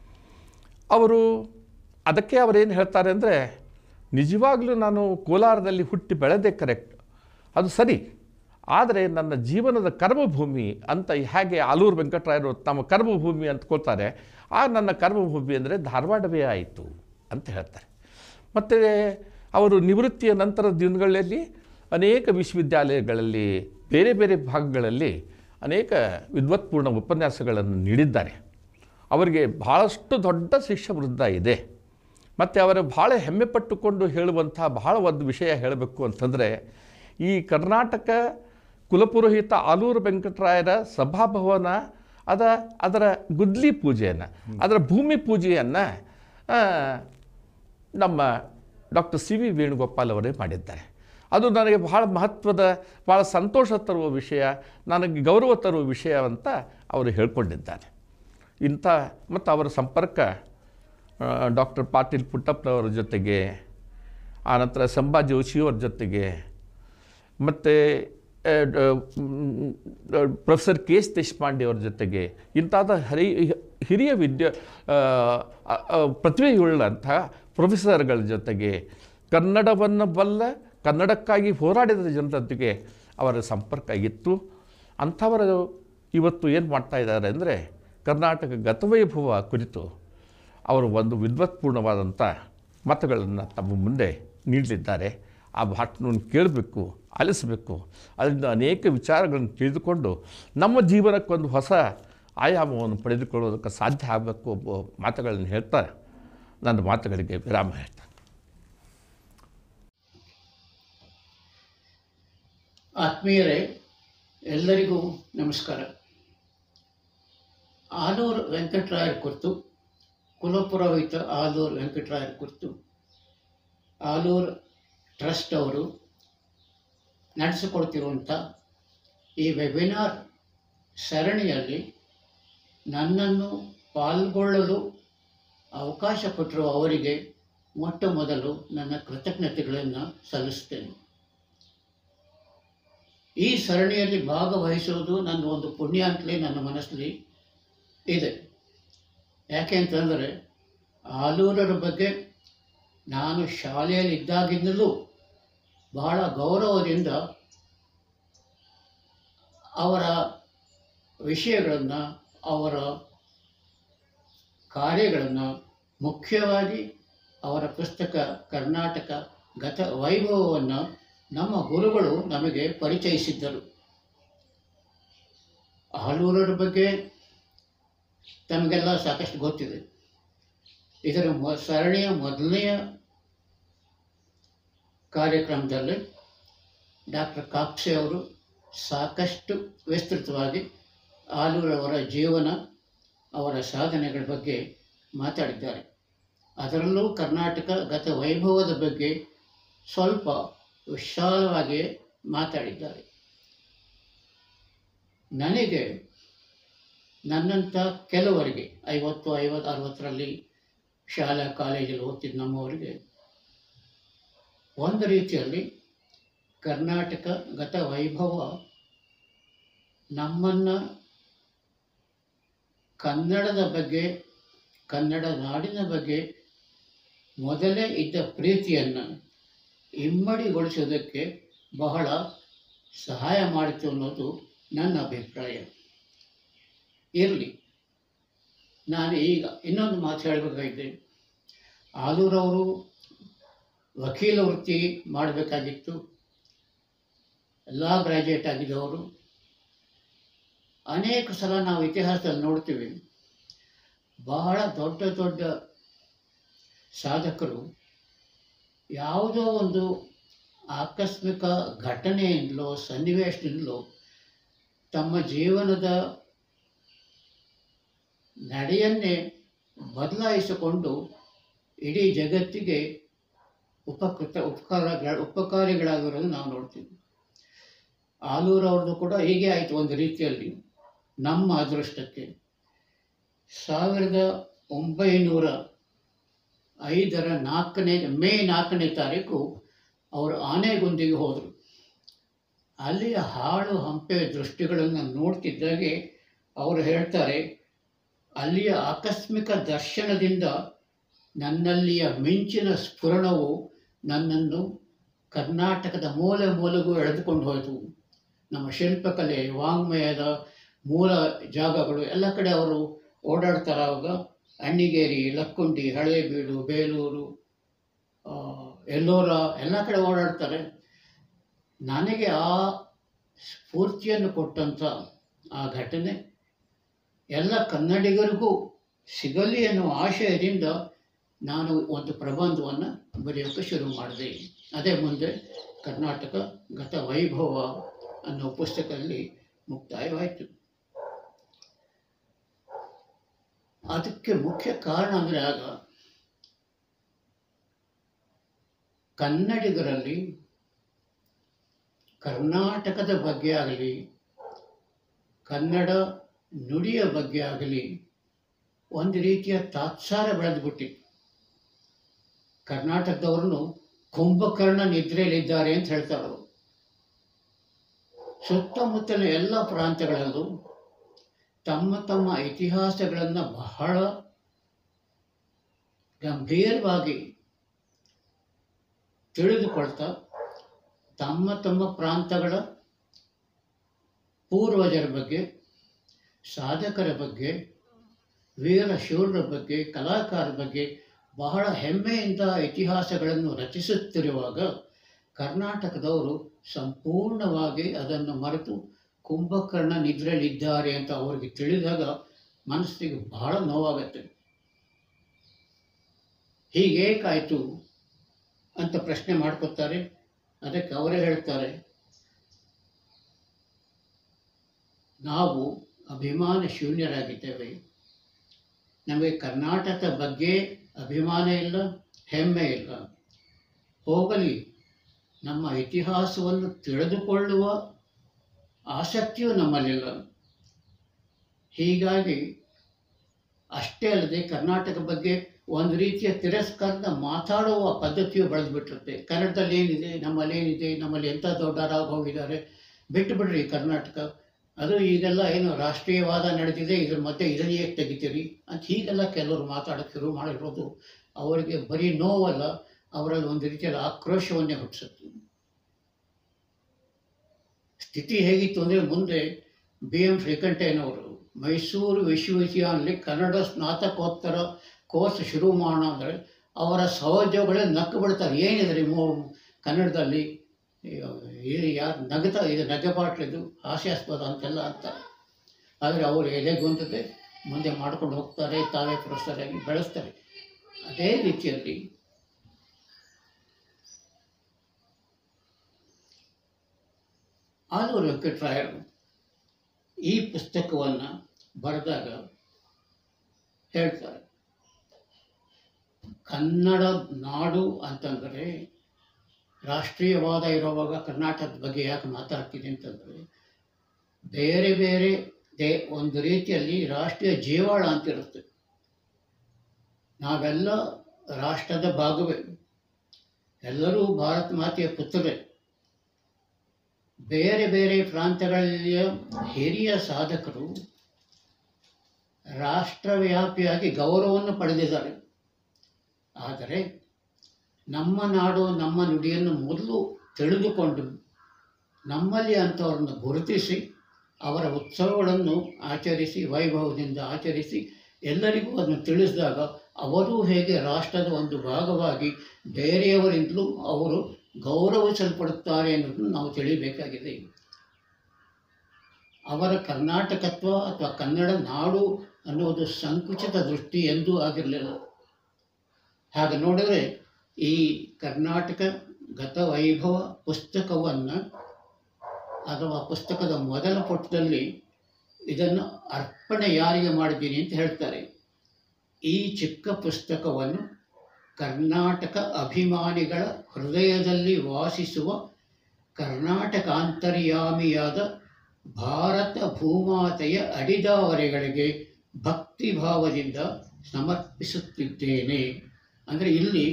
ಅವರು ಅದಕ್ಕೆ ಅವರೇನು ಹೇಳ್ತಾರೆ ಅಂದರೆ ನಿಜವಾಗ್ಲೂ ನಾನು ಕೋಲಾರದಲ್ಲಿ ಹುಟ್ಟಿ ಬೆಳೆದೇ ಕರೆಕ್ಟ್ ಅದು ಸರಿ ಆದರೆ ನನ್ನ ಜೀವನದ ಕರ್ಮಭೂಮಿ ಅಂತ ಹೇಗೆ ಆಲೂರು ವೆಂಕಟರಾಯರು ತಮ್ಮ ಕರ್ಮಭೂಮಿ ಅಂದ್ಕೊಳ್ತಾರೆ ಆ ನನ್ನ ಕರ್ಮಭೂಮಿ ಅಂದರೆ ಧಾರವಾಡವೇ ಆಯಿತು ಅಂತ ಹೇಳ್ತಾರೆ ಮತ್ತು ಅವರು ನಿವೃತ್ತಿಯ ನಂತರದ ದಿನಗಳಲ್ಲಿ ಅನೇಕ ವಿಶ್ವವಿದ್ಯಾಲಯಗಳಲ್ಲಿ ಬೇರೆ ಬೇರೆ ಭಾಗಗಳಲ್ಲಿ ಅನೇಕ ವಿದ್ವತ್ಪೂರ್ಣ ಉಪನ್ಯಾಸಗಳನ್ನು ನೀಡಿದ್ದಾರೆ ಅವರಿಗೆ ಭಾಳಷ್ಟು ದೊಡ್ಡ ಶಿಷ್ಯವೃಂದ ಇದೆ ಮತ್ತು ಅವರು ಭಾಳ ಹೆಮ್ಮೆ ಪಟ್ಟುಕೊಂಡು ಹೇಳುವಂಥ ಬಹಳ ಒಂದು ವಿಷಯ ಹೇಳಬೇಕು ಅಂತಂದರೆ ಈ ಕರ್ನಾಟಕ ಕುಲಪುರೋಹಿತ ಆಲೂರು ವೆಂಕಟರಾಯರ ಸಭಾಭವನ ಅದ ಅದರ ಗುದ್ಲಿ ಪೂಜೆಯನ್ನು ಅದರ ಭೂಮಿ ಪೂಜೆಯನ್ನು ನಮ್ಮ ಡಾಕ್ಟರ್ ಸಿ ವಿ ವೇಣುಗೋಪಾಲ್ ಅವರೇ ಮಾಡಿದ್ದಾರೆ ಅದು ನನಗೆ ಬಹಳ ಮಹತ್ವದ ಭಾಳ ಸಂತೋಷ ತರುವ ವಿಷಯ ನನಗೆ ಗೌರವ ತರುವ ವಿಷಯ ಅಂತ ಅವರು ಹೇಳ್ಕೊಂಡಿದ್ದಾರೆ ಇಂಥ ಮತ್ತು ಅವರ ಸಂಪರ್ಕ ಡಾಕ್ಟರ್ ಪಾಟೀಲ್ ಪುಟ್ಟಪ್ಪನವರ ಜೊತೆಗೆ ಆನಂತರ ಸಂಭಾ ಜೋಶಿಯವರ ಜೊತೆಗೆ ಮತ್ತು ಪ್ರೊಫೆಸರ್ ಕೆ ಎಸ್ ದೇಶಪಾಂಡೆ ಅವ್ರ ಜೊತೆಗೆ ಇಂಥಾದ ಹರಿ ಹಿರಿಯ ವಿದ್ಯಾ ಆ, ಆ, ಆ, ಪ್ರತಿಭೆಯುಳ್ಳಂಥ ಪ್ರೊಫೆಸರ್ಗಳ ಜೊತೆಗೆ ಕನ್ನಡವನ್ನು ಬಲ್ಲ ಕನ್ನಡಕ್ಕಾಗಿ ಹೋರಾಡಿದ ಜನರೊಂದಿಗೆ ಅವರ ಸಂಪರ್ಕ ಇತ್ತು ಅಂಥವರು ಇವತ್ತು ಏನು ಮಾಡ್ತಾ ಇದ್ದಾರೆ ಅಂದರೆ ಕರ್ನಾಟಕ ಗತವೈಭವ ಕುರಿತು ಅವರು ಒಂದು ವಿದ್ವತ್ಪೂರ್ಣವಾದಂಥ ಮತಗಳನ್ನು ತಮ್ಮ ಮುಂದೆ ನೀಡಲಿದ್ದಾರೆ ಆ ಭಾಷಣವನ್ನು ಕೇಳಬೇಕು ಆಲಿಸಬೇಕು ಅದರಿಂದ ಅನೇಕ ವಿಚಾರಗಳನ್ನು ತಿಳಿದುಕೊಂಡು ನಮ್ಮ ಜೀವನಕ್ಕೊಂದು ಹೊಸ ಆಯಾಮವನ್ನು ಪಡೆದುಕೊಳ್ಳೋದಕ್ಕೆ ಸಾಧ್ಯ ಆಗಬೇಕು ಎಂಬ ಮಾತುಗಳನ್ನು ಹೇಳ್ತಾ ನನ್ನ ಮಾತುಗಳಿಗೆ ವಿರಾಮ ಹೇಳ್ತಾರೆ ಆತ್ಮೀಯರೇ ಎಲ್ಲರಿಗೂ ನಮಸ್ಕಾರ ಆಲೂರು ವೆಂಕಟರಾಯರ ಕುರಿತು ಕುಲಪುರೋಹಿತ ಆಲೂರು ವೆಂಕಟರಾಯರ ಕುರಿತು ಆಲೂರು ಟ್ರಸ್ಟ್ ಅವರು ನಡೆಸಿಕೊಡ್ತಿರುವಂಥ ಈ ವೆಬಿನಾರ್ ಸರಣಿಯಲ್ಲಿ ನನ್ನನ್ನು ಪಾಲ್ಗೊಳ್ಳಲು ಅವಕಾಶ ಕೊಟ್ಟಿರುವ ಅವರಿಗೆ ಮೊಟ್ಟ ಮೊದಲು ನನ್ನ ಕೃತಜ್ಞತೆಗಳನ್ನು ಸಲ್ಲಿಸ್ತೇನೆ ಈ ಸರಣಿಯಲ್ಲಿ ಭಾಗವಹಿಸುವುದು ನನ್ನ ಒಂದು ಪುಣ್ಯ ಅಂತಲೇ ನನ್ನ ಮನಸ್ಸಲ್ಲಿ ಇದೆ ಯಾಕೆ ಅಂತಂದರೆ ಆಲೂರರ ಬಗ್ಗೆ ನಾನು ಶಾಲೆಯಲ್ಲಿ ಇದ್ದಾಗಿಂದಲೂ ಬಹಳ ಗೌರವದಿಂದ ಅವರ ವಿಷಯಗಳನ್ನು ಅವರ ಕಾರ್ಯಗಳನ್ನು ಮುಖ್ಯವಾಗಿ ಅವರ ಪುಸ್ತಕ ಕರ್ನಾಟಕ ಗತ ವೈಭವವನ್ನು ನಮ್ಮ ಗುರುಗಳು ನಮಗೆ ಪರಿಚಯಿಸಿದ್ದರು ಆಲೂರರ ಬಗ್ಗೆ ತಮಗೆಲ್ಲ ಸಾಕಷ್ಟು ಗೊತ್ತಿದೆ ಇದರ ಮೊ ಸರಣಿಯ ಮೊದಲನೆಯ ಕಾರ್ಯಕ್ರಮದಲ್ಲಿ ಡಾಕ್ಟರ್ ಕಾಪ್ಸೆ ಅವರು ಸಾಕಷ್ಟು ವಿಸ್ತೃತವಾಗಿ ಆಲೂರವರ ಜೀವನ ಅವರ ಸಾಧನೆಗಳ ಬಗ್ಗೆ ಮಾತಾಡಿದ್ದಾರೆ ಅದರಲ್ಲೂ ಕರ್ನಾಟಕ ಗತ ವೈಭವದ ಬಗ್ಗೆ ಸ್ವಲ್ಪ ವಿಶಾಲವಾಗಿ ಮಾತಾಡಿದ್ದಾರೆ ನನಗೆ ನನ್ನಂಥ ಕೆಲವರಿಗೆ ಐವತ್ತು ಐವತ್ತು ಅರವತ್ತರಲ್ಲಿ ಶಾಲಾ ಕಾಲೇಜಲ್ಲಿ ಓದ್ತಿದ್ದ ನಮ್ಮವರಿಗೆ ಒಂದು ರೀತಿಯಲ್ಲಿ ಕರ್ನಾಟಕ ಗತ ವೈಭವ ನಮ್ಮನ್ನು ಕನ್ನಡದ ಬಗ್ಗೆ ಕನ್ನಡ ನಾಡಿನ ಬಗ್ಗೆ ಮೊದಲೇ ಇದ್ದ ಪ್ರೀತಿಯನ್ನು ಇಮ್ಮಡಿಗೊಳಿಸೋದಕ್ಕೆ ಬಹಳ ಸಹಾಯ ಮಾಡಿತು ಅನ್ನೋದು ನನ್ನ ಅಭಿಪ್ರಾಯ ಇರಲಿ ನಾನು ಈಗ ಇನ್ನೊಂದು ಮಾತು ಹೇಳಬೇಕಾಗಿದೆ ಆಲೂರವರು ವಕೀಲ ವೃತ್ತಿ ಮಾಡಬೇಕಾಗಿತ್ತು ಎಲ್ಲ ಗ್ರ್ಯಾಜುಯೇಟ್ ಆಗಿದ್ದವರು ಅನೇಕ ಸಲ ನಾವು ಇತಿಹಾಸದಲ್ಲಿ ನೋಡ್ತೀವಿ ಬಹಳ ದೊಡ್ಡ ದೊಡ್ಡ ಸಾಧಕರು ಯಾವುದೋ ಒಂದು ಆಕಸ್ಮಿಕ ಘಟನೆಯಿಂದಲೋ ಸನ್ನಿವೇಶದಿಂದಲೋ ತಮ್ಮ ಜೀವನದ ನಡೆಯನ್ನೇ ಬದಲಾಯಿಸಿಕೊಂಡು ಇಡೀ ಜಗತ್ತಿಗೆ ಉಪಕೃತ ಉಪಕಾರ ಉಪಕಾರಿಗಳಾಗಿರೋದು ನಾವು ನೋಡ್ತೀವಿ ಆಲೂರವ್ರದ್ದು ಕೂಡ ಹೀಗೆ ಆಯಿತು ಒಂದು ರೀತಿಯಲ್ಲಿ ನಮ್ಮ ಅದೃಷ್ಟಕ್ಕೆ ಸಾವಿರದ ಒಂಬೈನೂರ ಐದರ ನಾಲ್ಕನೇ ಮೇ ನಾಲ್ಕನೇ ತಾರೀಕು ಅವರು ಆನೆಗುಂದಿಗೆ ಹೋದರು ಅಲ್ಲಿಯ ಹಾಳು ಹಂಪೆ ದೃಷ್ಟಿಗಳನ್ನು ನೋಡ್ತಿದ್ದಾಗೆ ಅವರು ಹೇಳ್ತಾರೆ ಅಲ್ಲಿಯ ಆಕಸ್ಮಿಕ ದರ್ಶನದಿಂದ ನನ್ನಲ್ಲಿಯ ಮಿಂಚಿನ ಸ್ಫುರಣವು ನನ್ನನ್ನು ಕರ್ನಾಟಕದ ಮೂಲೆ ಮೂಲೆಗೂ ಎಳೆದುಕೊಂಡು ಹೋಯಿತು ನಮ್ಮ ಶಿಲ್ಪಕಲೆ ವಾಂಗ್ಮಯದ ಮೂಲ ಜಾಗಗಳು ಎಲ್ಲ ಕಡೆ ಅವರು ಓಡಾಡ್ತಾರೆ ಆವಾಗ ಅಣ್ಣಿಗೇರಿ ಲಕ್ಕುಂಡಿ ಹಳೇಬೀಡು ಬೇಲೂರು ಆ, ಎಲ್ಲೋರ ಎಲ್ಲ ಕಡೆ ಓಡಾಡ್ತಾರೆ ನನಗೆ ಆ ಸ್ಫೂರ್ತಿಯನ್ನು ಕೊಟ್ಟಂಥ ಆ ಘಟನೆ ಎಲ್ಲ ಕನ್ನಡಿಗರಿಗೂ ಸಿಗಲಿ ಅನ್ನುವ ಆಶಯದಿಂದ ನಾನು ಒಂದು ಪ್ರಬಂಧವನ್ನು ಬರೆಯೋಕ್ಕೆ ಶುರು ಮಾಡಿದೆ ಅದೇ ಮುಂದೆ ಕರ್ನಾಟಕ ಗತ ವೈಭವ ಅನ್ನೋ ಪುಸ್ತಕದಲ್ಲಿ ಮುಕ್ತಾಯವಾಯಿತು ಅದಕ್ಕೆ ಮುಖ್ಯ ಕಾರಣ ಅಂದರೆ ಆಗ ಕನ್ನಡಿಗರಲ್ಲಿ ಕರ್ನಾಟಕದ ಬಗ್ಗೆ ಆಗಲಿ ಕನ್ನಡ ನುಡಿಯ ಬಗ್ಗೆ ಆಗಲಿ ಒಂದು ರೀತಿಯ ತಾತ್ಸಾರ ಬೆಳೆದ್ಬಿಟ್ಟಿತ್ತು ಕರ್ನಾಟಕದವ್ರನ್ನು ಕುಂಭಕರ್ಣ ನಿದ್ರೆಯಲ್ಲಿದ್ದಾರೆ ಅಂತ ಹೇಳ್ತಾರೆ ಅವರು ಸುತ್ತಮುತ್ತಲಿನ ಎಲ್ಲ ಪ್ರಾಂತ್ಯಗಳಲ್ಲೂ ತಮ್ಮ ತಮ್ಮ ಇತಿಹಾಸಗಳನ್ನು ಬಹಳ ಗಂಭೀರವಾಗಿ ತಿಳಿದುಕೊಳ್ತಾ ತಮ್ಮ ತಮ್ಮ ಪ್ರಾಂತಗಳ ಪೂರ್ವಜರ ಬಗ್ಗೆ ಸಾಧಕರ ಬಗ್ಗೆ ವೀರ ಶೂರರ ಬಗ್ಗೆ ಕಲಾಕಾರರ ಬಗ್ಗೆ ಬಹಳ ಹೆಮ್ಮೆಯಿಂದ ಇತಿಹಾಸಗಳನ್ನು ರಚಿಸುತ್ತಿರುವಾಗ ಕರ್ನಾಟಕದವರು ಸಂಪೂರ್ಣವಾಗಿ ಅದನ್ನು ಮರೆತು ಕುಂಭಕರ್ಣ ನಿದ್ರೆಯಲ್ಲಿದ್ದಾರೆ ಅಂತ ಅವರಿಗೆ ತಿಳಿದಾಗ ಮನಸ್ಸಿಗೆ ಬಹಳ ನೋವಾಗತ್ತೆ ಹೀಗೇಕಾಯಿತು ಅಂತ ಪ್ರಶ್ನೆ ಮಾಡ್ಕೊತಾರೆ ಅದಕ್ಕೆ ಅವರೇ ಹೇಳ್ತಾರೆ ನಾವು ಅಭಿಮಾನ ಶೂನ್ಯರಾಗಿದ್ದೇವೆ ನಮಗೆ ಕರ್ನಾಟಕದ ಬಗ್ಗೆ ಅಭಿಮಾನ ಇಲ್ಲ ಹೆಮ್ಮೆ ಇಲ್ಲ ಹೋಗಲಿ ನಮ್ಮ ಇತಿಹಾಸವನ್ನು ತಿಳಿದುಕೊಳ್ಳುವ ಆಸಕ್ತಿಯೂ ನಮ್ಮಲ್ಲಿಲ್ಲ ಹೀಗಾಗಿ ಅಷ್ಟೇ ಅಲ್ಲದೆ ಕರ್ನಾಟಕ ಬಗ್ಗೆ ಒಂದು ರೀತಿಯ ತಿರಸ್ಕಾರದ ಮಾತಾಡುವ ಪದ್ಧತಿಯು ಬೆಳೆದ್ಬಿಟ್ಟಿರುತ್ತೆ ಕನ್ನಡದಲ್ಲಿ ಏನಿದೆ ನಮ್ಮಲ್ಲಿ ಏನಿದೆ ನಮ್ಮಲ್ಲಿ ಎಂಥ ದೊಡ್ಡರಾಗಿ ಹೋಗಿದ್ದಾರೆ ಬಿಟ್ಟು ಬಿಡ್ರಿ ಕರ್ನಾಟಕ ಅದು ಈಗೆಲ್ಲ ಏನು ರಾಷ್ಟ್ರೀಯವಾದ ನಡೆದಿದೆ ಇದ್ರ ಮಧ್ಯೆ ಇದನ್ನೇ ಏಕೆ ತೆಗಿತೀರಿ ಅಂತ ಹೀಗೆಲ್ಲ ಕೆಲವರು ಮಾತಾಡೋಕ್ಕೆ ಶುರು ಮಾಡಿರೋದು ಅವರಿಗೆ ಬರೀ ನೋವಲ್ಲ ಅವರಲ್ಲಿ ಒಂದು ರೀತಿಯಲ್ಲಿ ಆಕ್ರೋಶವನ್ನೇ ಹುಟ್ಟಿಸುತ್ತೆ ಸ್ಥಿತಿ ಹೇಗಿತ್ತು ಅಂದರೆ ಮುಂದೆ ಬಿ ಎಂ ಶ್ರೀಕಂಠಯ್ಯನವರು ಮೈಸೂರು ವಿಶ್ವವಿದ್ಯಾಲಯದಲ್ಲಿ ಕನ್ನಡ ಸ್ನಾತಕೋತ್ತರ ಕೋರ್ಸ್ ಶುರು ಮಾಡೋಣ ಅಂದರೆ ಅವರ ಸಹೋದ್ಯೋಗಿಗಳೇ ನಕ್ಕು ಬಿಡ್ತಾರೆ ಏನಿದೆ ರೀ ಮೋ ಕನ್ನಡದಲ್ಲಿ ಇದು ಯಾರು ನಗತ ಇದು ನಗೆಪಾಟ್ಲಿದು ಹಾಸ್ಯಾಸ್ಪದ ಅಂತೆಲ್ಲ ಅಂತಾರೆ ಆದರೆ ಅವರು ಎಲೆಗೊಂದದೆ ಮುಂದೆ ಮಾಡ್ಕೊಂಡು ಹೋಗ್ತಾರೆ ತಾವೇ ಪ್ರೊಫೆಸರಾಗಿ ಬೆಳೆಸ್ತಾರೆ ಅದೇ ರೀತಿಯಲ್ಲಿ ಆಲೂರು ವೆಂಕಟರಾಯರು ಈ ಪುಸ್ತಕವನ್ನು ಬರೆದಾಗ ಹೇಳ್ತಾರೆ ಕನ್ನಡ ನಾಡು ಅಂತಂದರೆ ರಾಷ್ಟ್ರೀಯವಾದ ಇರುವಾಗ ಕರ್ನಾಟಕದ ಬಗ್ಗೆ ಯಾಕೆ ಮಾತಾಡ್ತೀನಿ ಅಂತಂದರೆ ಬೇರೆ ಬೇರೆ ದೇ ಒಂದು ರೀತಿಯಲ್ಲಿ ರಾಷ್ಟ್ರೀಯ ಜೀವಾಳ ಅಂತಿರುತ್ತೆ ನಾವೆಲ್ಲ ರಾಷ್ಟ್ರದ ಭಾಗವೇ ಎಲ್ಲರೂ ಭಾರತ ಮಾತೆಯ ಪುತ್ರರೇ ಬೇರೆ ಬೇರೆ ಪ್ರಾಂತ್ಯಗಳಲ್ಲಿಯ ಹಿರಿಯ ಸಾಧಕರು ರಾಷ್ಟ್ರವ್ಯಾಪಿಯಾಗಿ ಗೌರವವನ್ನು ಪಡೆದಿದ್ದಾರೆ ಆದರೆ ನಮ್ಮ ನಾಡು ನಮ್ಮ ನುಡಿಯನ್ನು ಮೊದಲು ತಿಳಿದುಕೊಂಡು ನಮ್ಮಲ್ಲಿ ಅಂಥವ್ರನ್ನು ಗುರುತಿಸಿ ಅವರ ಉತ್ಸವಗಳನ್ನು ಆಚರಿಸಿ ವೈಭವದಿಂದ ಆಚರಿಸಿ ಎಲ್ಲರಿಗೂ ಅದನ್ನು ತಿಳಿಸಿದಾಗ ಅವರೂ ಹೇಗೆ ರಾಷ್ಟ್ರದ ಒಂದು ಭಾಗವಾಗಿ ಬೇರೆಯವರಿಂದಲೂ ಅವರು ಗೌರವಿಸಲ್ಪಡುತ್ತಾರೆ ಅನ್ನೋದನ್ನು ನಾವು ತಿಳಿಬೇಕಾಗಿದೆ ಅವರ ಕರ್ನಾಟಕತ್ವ ಅಥವಾ ಕನ್ನಡ ನಾಡು ಅನ್ನುವುದು ಸಂಕುಚಿತ ದೃಷ್ಟಿ ಎಂದೂ ಆಗಿರಲಿಲ್ಲ ಹಾಗೆ ನೋಡಿದರೆ ಈ ಕರ್ನಾಟಕ ಗತವೈಭವ ಪುಸ್ತಕವನ್ನು ಅಥವಾ ಪುಸ್ತಕದ ಮೊದಲ ಪುಟದಲ್ಲಿ ಇದನ್ನು ಅರ್ಪಣೆ ಯಾರಿಗೆ ಮಾಡಿದ್ದೀನಿ ಅಂತ ಹೇಳ್ತಾರೆ ಈ ಚಿಕ್ಕ ಪುಸ್ತಕವನ್ನು ಕರ್ನಾಟಕ ಅಭಿಮಾನಿಗಳ ಹೃದಯದಲ್ಲಿ ವಾಸಿಸುವ ಕರ್ನಾಟಕಾಂತರ್ಯಾಮಿಯಾದ ಭಾರತ ಭೂಮಾತೆಯ ಅಡಿದಾವರೆಗಳಿಗೆ ಭಕ್ತಿಭಾವದಿಂದ ಸಮರ್ಪಿಸುತ್ತಿದ್ದೇನೆ ಅಂದರೆ ಇಲ್ಲಿ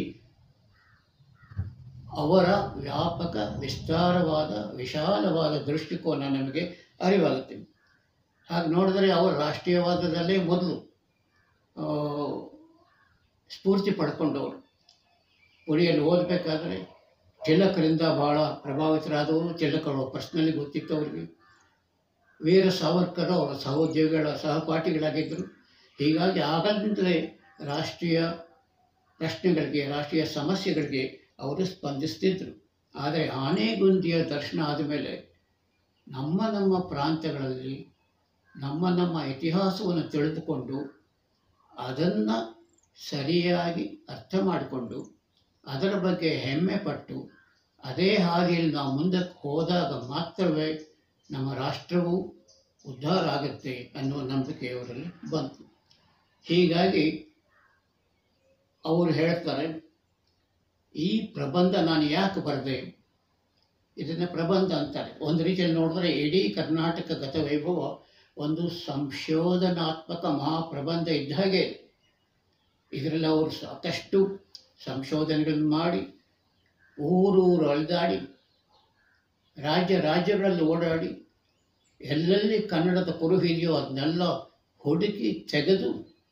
ಅವರ ವ್ಯಾಪಕ ವಿಸ್ತಾರವಾದ ವಿಶಾಲವಾದ ದೃಷ್ಟಿಕೋನ ನಮಗೆ ಅರಿವಾಗುತ್ತೆ ಹಾಗೆ ನೋಡಿದರೆ ಅವರು ರಾಷ್ಟ್ರೀಯವಾದದಲ್ಲೇ ಮೊದಲು ಆ, ಸ್ಫೂರ್ತಿ ಪಡ್ಕೊಂಡವರು ಪುರಿಯಲ್ಲಿ ಓದಬೇಕಾದ್ರೆ ತಿಲಕರಿಂದ ಭಾಳ ಪ್ರಭಾವಿತರಾದವರು ತಿಲಕರು ಪರ್ಸ್ನಲಿ ಗೊತ್ತಿತ್ತು ಅವರಿಗೆ ವೀರ ಸಾವರ್ಕರ್ ಅವರ ಸಹೋದ್ಯೋಗಿಗಳ ಸಹಪಾಠಿಗಳಾಗಿದ್ದರು ಹೀಗಾಗಿ ಆಗಲಿಂದಲೇ ರಾಷ್ಟ್ರೀಯ ಪ್ರಶ್ನೆಗಳಿಗೆ ರಾಷ್ಟ್ರೀಯ ಸಮಸ್ಯೆಗಳಿಗೆ ಅವರು ಸ್ಪಂದಿಸ್ತಿದ್ರು ಆದರೆ ಆನೆಗುಂದಿಯ ದರ್ಶನ ಆದಮೇಲೆ ನಮ್ಮ ನಮ್ಮ ಪ್ರಾಂತ್ಯಗಳಲ್ಲಿ ನಮ್ಮ ನಮ್ಮ ಇತಿಹಾಸವನ್ನು ತಿಳಿದುಕೊಂಡು ಅದನ್ನು ಸರಿಯಾಗಿ ಅರ್ಥ ಮಾಡಿಕೊಂಡು ಅದರ ಬಗ್ಗೆ ಹೆಮ್ಮೆ ಪಟ್ಟು ಅದೇ ಹಾದಿಯಲ್ಲಿ ನಾವು ಮುಂದಕ್ಕೆ ಹೋದಾಗ ಮಾತ್ರವೇ ನಮ್ಮ ರಾಷ್ಟ್ರವು ಉದ್ಧಾರ ಆಗುತ್ತೆ ಅನ್ನುವ ನಂಬಿಕೆ ಅವರಲ್ಲಿ ಬಂತು ಹೀಗಾಗಿ ಅವರು ಹೇಳ್ತಾರೆ ಈ ಪ್ರಬಂಧ ನಾನು ಯಾಕೆ ಬರೆದೆ ಇದನ್ನು ಪ್ರಬಂಧ ಅಂತಾರೆ ಒಂದು ರೀತಿಯಲ್ಲಿ ನೋಡಿದ್ರೆ ಇಡೀ ಕರ್ನಾಟಕ ಗತವೈಭವ ಒಂದು ಸಂಶೋಧನಾತ್ಮಕ ಮಹಾಪ್ರಬಂಧ ಇದ್ದ ಹಾಗೆ ಇದೆ. ಇದರಲ್ಲಿ ಅವರು ಸಾಕಷ್ಟು ಸಂಶೋಧನೆಗಳನ್ನು ಮಾಡಿ ಊರೂರು ಅಲೆದಾಡಿ ರಾಜ್ಯ ರಾಜ್ಯಗಳಲ್ಲಿ ಓಡಾಡಿ ಎಲ್ಲೆಲ್ಲಿ ಕನ್ನಡದ ಕುರುಹು ಇದೆಯೋ ಅದನ್ನೆಲ್ಲ ಹುಡುಕಿ ತೆಗೆದು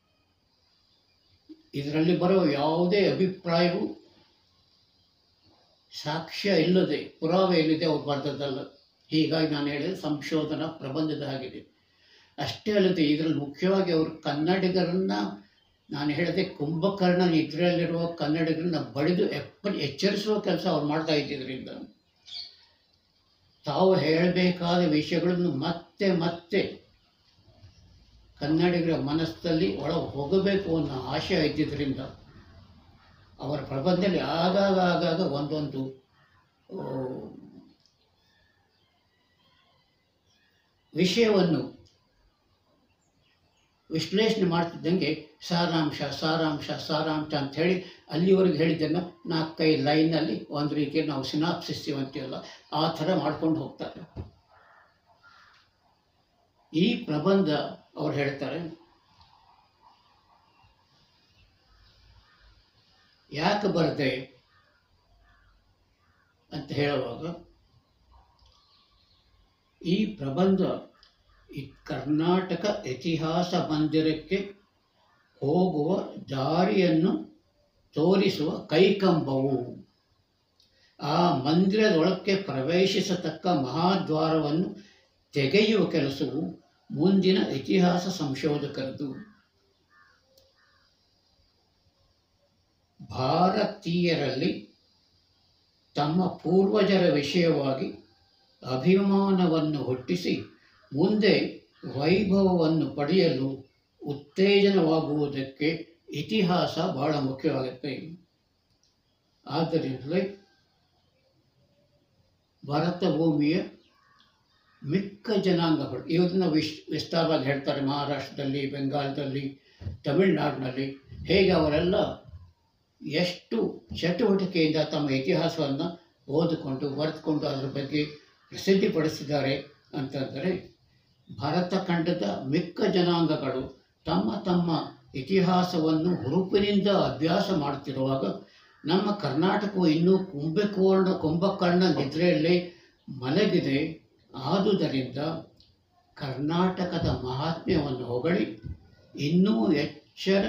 ಇದರಲ್ಲಿ ಬರೋ ಯಾವುದೇ ಅಭಿಪ್ರಾಯವು ಸಾಕ್ಷ್ಯ ಇಲ್ಲದೆ ಪುರಾವೆ ಇಲ್ಲದೆ ಅವ್ರು ಬರೆದದ್ದಲ್ಲ ಹೀಗಾಗಿ ನಾನು ಹೇಳಿದ ಸಂಶೋಧನಾ ಪ್ರಬಂಧದ ಆಗಿದೆ ಅಷ್ಟೇ ಅಲ್ಲದೆ ಇದರಲ್ಲಿ ಮುಖ್ಯವಾಗಿ ಅವರು ಕನ್ನಡಿಗರನ್ನ ನಾನು ಹೇಳಿದೆ ಕುಂಭಕರ್ಣ ಇದರಲ್ಲಿರುವ ಕನ್ನಡಿಗರನ್ನ ಬಡಿದು ಎಪ್ಪ ಎಚ್ಚರಿಸುವ ಕೆಲಸ ಅವ್ರು ಮಾಡ್ತಾ ಇದ್ದಿದ್ದರಿಂದ ತಾವು ಹೇಳಬೇಕಾದ ವಿಷಯಗಳನ್ನು ಮತ್ತೆ ಮತ್ತೆ ಕನ್ನಡಿಗರ ಮನಸ್ಸಲ್ಲಿ ಒಳಗೆ ಹೋಗಬೇಕು ಅನ್ನೋ ಆಶಯ ಇದ್ದಿದ್ದರಿಂದ ಅವರ ಪ್ರಬಂಧದಲ್ಲಿ ಆಗಾಗ ಆಗಾಗ ಒಂದೊಂದು ಆ, ವಿಷಯವನ್ನು ವಿಶ್ಲೇಷಣೆ ಮಾಡ್ತಿದ್ದಂಗೆ ಸಾರಾಂಶ ಸಾರಾಂಶ ಸಾರಾಂಶ ಅಂತ ಹೇಳಿ ಅಲ್ಲಿವರೆಗೆ ಹೇಳಿದ್ದನ್ನು ನಾಲ್ಕೈದು ಲೈನಲ್ಲಿ ಒಂದು ರೀತಿಯಲ್ಲಿ ನಾವು ಸಿನಾಪ್ಸಿಸ್ತೀವಿ ಅಂತೀವಲ್ಲ ಆ ಥರ ಮಾಡ್ಕೊಂಡು ಹೋಗ್ತಾರೆ ಈ ಪ್ರಬಂಧ ಅವ್ರು ಹೇಳ್ತಾರೆ ಯಾಕೆ ಬರದೆ ಅಂತ ಹೇಳುವಾಗ ಈ ಪ್ರಬಂಧ ಈ ಕರ್ನಾಟಕ ಇತಿಹಾಸ ಮಂದಿರಕ್ಕೆ ಹೋಗುವ ದಾರಿಯನ್ನು ತೋರಿಸುವ ಕೈಕಂಬವು ಆ ಮಂದಿರದೊಳಕ್ಕೆ ಪ್ರವೇಶಿಸತಕ್ಕ ಮಹಾದ್ವಾರವನ್ನು ತೆಗೆಯುವ ಕೆಲಸವು ಮುಂದಿನ ಇತಿಹಾಸ ಸಂಶೋಧಕರದು ಭಾರತೀಯರಲ್ಲಿ ತಮ್ಮ ಪೂರ್ವಜರ ವಿಷಯವಾಗಿ ಅಭಿಮಾನವನ್ನು ಹುಟ್ಟಿಸಿ ಮುಂದೆ ವೈಭವವನ್ನು ಪಡೆಯಲು ಉತ್ತೇಜನವಾಗುವುದಕ್ಕೆ ಇತಿಹಾಸ ಬಹಳ ಮುಖ್ಯವಾಗುತ್ತೆ ಆದ್ದರಿಂದಲೇ ಭರತ ಭೂಮಿಯ ಮಿಕ್ಕ ಜನಾಂಗಗಳು ಇವರನ್ನ ವಿಶ್ ವಿಸ್ತಾರವಾಗಿ ಹೇಳ್ತಾರೆ ಮಹಾರಾಷ್ಟ್ರದಲ್ಲಿ ಬೆಂಗಾಲದಲ್ಲಿ ತಮಿಳುನಾಡಿನಲ್ಲಿ ಹೇಗೆ ಅವರೆಲ್ಲ ಎಷ್ಟು ಚಟುವಟಿಕೆಯಿಂದ ತಮ್ಮ ಇತಿಹಾಸವನ್ನು ಓದಿಕೊಂಡು ಬರೆದುಕೊಂಡು ಅದರ ಬಗ್ಗೆ ಪ್ರಸಿದ್ಧಿಪಡಿಸಿದ್ದಾರೆ ಅಂತಂದರೆ ಭಾರತ ಖಂಡದ ಮಿಕ್ಕ ಜನಾಂಗಗಳು ತಮ್ಮ ತಮ್ಮ ಇತಿಹಾಸವನ್ನು ಹುರುಪಿನಿಂದ ಅಭ್ಯಾಸ ಮಾಡುತ್ತಿರುವಾಗ ನಮ್ಮ ಕರ್ನಾಟಕವು ಇನ್ನೂ ಕುಂಭಕೋರ್ಣ ಕುಂಭಕರ್ಣ ನಿದ್ರೆಯಲ್ಲೇ ಮಲಗಿದೆ ಆದುದರಿಂದ ಕರ್ನಾಟಕದ ಮಹಾತ್ಮ್ಯವನ್ನು ಹೊಗಳಿ ಇನ್ನೂ ಎಚ್ಚರ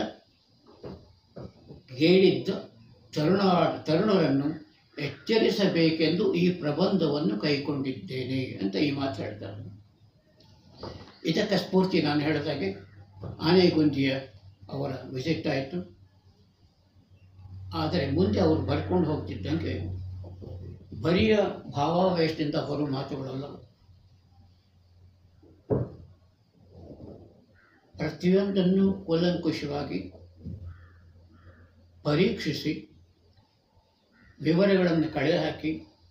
ಗೇಡಿದ್ದ ತರುಣ ತರುಣರನ್ನು ಎಚ್ಚರಿಸಬೇಕೆಂದು ಈ ಪ್ರಬಂಧವನ್ನು ಕೈಕೊಂಡಿದ್ದೇನೆ ಅಂತ ಈ ಮಾತು ಹೇಳ್ತಾರೆ ಇದಕ್ಕೆ ಸ್ಫೂರ್ತಿ ನಾನು ಹೇಳಿದಾಗೆ ಆನೆಗುಂದಿಯ ಅವರ ವಿಸಿಟ್ ಆಯಿತು ಆದರೆ ಮುಂದೆ ಅವರು ಬರ್ಕೊಂಡು ಹೋಗ್ತಿದ್ದಂಗೆ ಬರಿಯ ಭಾವಾವೇಶದಿಂದ ಬರೋ ಮಾತುಗಳಲ್ಲ ಪ್ರತಿಯೊಂದನ್ನು ಕೂಲಂಕುಷವಾಗಿ ಪರೀಕ್ಷಿಸಿ ವಿವರಗಳನ್ನು ಕಳೆ ಹಾಕಿ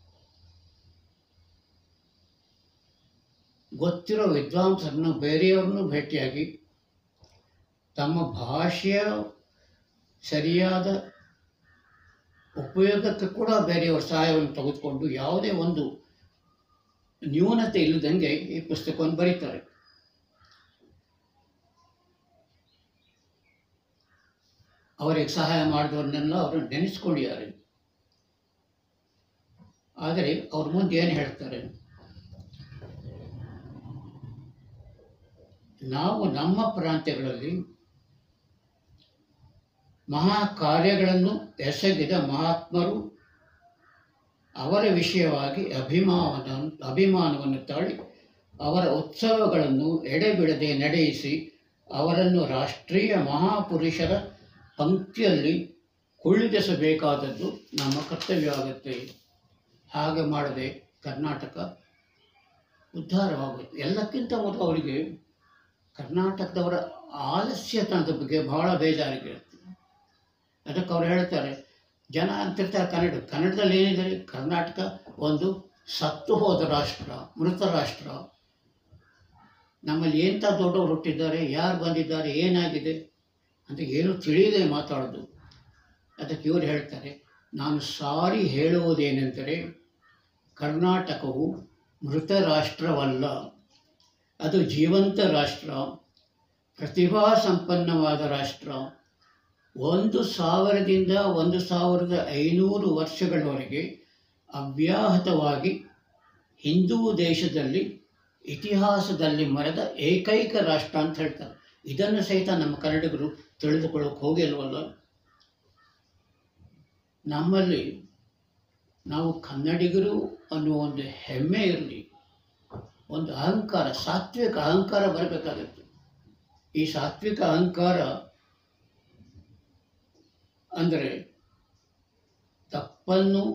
ಗೊತ್ತಿರೋ ವಿದ್ವಾಂಸರನ್ನು ಬೇರೆಯವ್ರನ್ನೂ ಭೇಟಿಯಾಗಿ ತಮ್ಮ ಭಾಷೆಯ ಸರಿಯಾದ ಉಪಯೋಗಕ್ಕೆ ಕೂಡ ಬೇರೆಯವರ ಸಹಾಯವನ್ನು ತೆಗೆದುಕೊಂಡು ಯಾವುದೇ ಒಂದು ನ್ಯೂನತೆ ಇಲ್ಲದಂಗೆ ಈ ಪುಸ್ತಕವನ್ನು ಬರೀತಾರೆ ಅವರಿಗೆ ಸಹಾಯ ಮಾಡಿದವ್ರನ್ನೆಲ್ಲ ಅವರು ನೆನೆಸ್ಕೊಂಡಿದ್ದಾರೆ ಆದರೆ ಅವ್ರ ಮುಂದೆ ಏನು ಹೇಳ್ತಾರೆ ನಾವು ನಮ್ಮ ಪ್ರಾಂತ್ಯಗಳಲ್ಲಿ ಮಹಾ ಕಾರ್ಯಗಳನ್ನು ಎಸಗಿದ ಮಹಾತ್ಮರು ಅವರ ವಿಷಯವಾಗಿ ಅಭಿಮಾನ ಅಭಿಮಾನವನ್ನು ತಾಳಿ ಅವರ ಉತ್ಸವಗಳನ್ನು ಎಡೆಬಿಡದೆ ನಡೆಯಿಸಿ ಅವರನ್ನು ರಾಷ್ಟ್ರೀಯ ಮಹಾಪುರುಷರ ಪಂಕ್ತಿಯಲ್ಲಿ ಕುಳ್ಳಿರಿಸಬೇಕಾದದ್ದು ನಮ್ಮ ಕರ್ತವ್ಯ ಆಗುತ್ತೆ ಹಾಗೆ ಮಾಡದೆ ಕರ್ನಾಟಕ ಉದ್ಧಾರವಾಗುತ್ತೆ ಎಲ್ಲಕ್ಕಿಂತ ಮೊದಲು ಅವರಿಗೆ ಕರ್ನಾಟಕದವರ ಆಲಸ್ಯತನದ ಬಗ್ಗೆ ಬಹಳ ಬೇಜಾರಿಗಿರುತ್ತೆ ಅದಕ್ಕೆ ಅವ್ರು ಹೇಳ್ತಾರೆ ಜನ ಅಂತಿರ್ತಾರೆ ಕನ್ನಡ ಕನ್ನಡದಲ್ಲಿ ಏನಿದೆ ಕರ್ನಾಟಕ ಒಂದು ಸತ್ತು ಹೋದ ರಾಷ್ಟ್ರ ಮೃತ ರಾಷ್ಟ್ರ ನಮ್ಮಲ್ಲಿ ಎಂಥ ದೊಡ್ಡವರು ಹುಟ್ಟಿದ್ದಾರೆ ಯಾರು ಬಂದಿದ್ದಾರೆ ಏನಾಗಿದೆ ಅಂತ ಏನು ತಿಳಿಯದೆ ಮಾತಾಡೋದು ಅದಕ್ಕೆ ಇವರು ಹೇಳ್ತಾರೆ ನಾನು ಸಾರಿ ಹೇಳುವುದೇನೆಂದರೆ ಕರ್ನಾಟಕವು ಮೃತ ರಾಷ್ಟ್ರವಲ್ಲ ಅದು ಜೀವಂತ ರಾಷ್ಟ್ರ ಪ್ರತಿಭಾ ಸಂಪನ್ನವಾದ ರಾಷ್ಟ್ರ ಒಂದು ಸಾವಿರದಿಂದ ಒಂದು ಸಾವಿರದ ಐನೂರು ವರ್ಷಗಳವರೆಗೆ ಅವ್ಯಾಹತವಾಗಿ ಹಿಂದೂ ದೇಶದಲ್ಲಿ ಇತಿಹಾಸದಲ್ಲಿ ಮರೆದ ಏಕೈಕ ರಾಷ್ಟ್ರ ಅಂತ ಹೇಳ್ತಾರೆ ಇದನ್ನು ಸಹಿತ ನಮ್ಮ ಕನ್ನಡಿಗರು ತಿಳಿದುಕೊಳ್ಳೋಕೆ ಹೋಗಿಲ್ವಲ್ಲ ನಮ್ಮಲ್ಲಿ ನಾವು ಕನ್ನಡಿಗರು ಅನ್ನುವ ಒಂದು ಹೆಮ್ಮೆ ಇರಲಿ ಒಂದು ಅಹಂಕಾರ ಸಾತ್ವಿಕ ಅಹಂಕಾರ ಬರಬೇಕಾಗತ್ತೆ ಈ ಸಾತ್ವಿಕ ಅಹಂಕಾರ ಅಂದರೆ ತಪ್ಪನ್ನು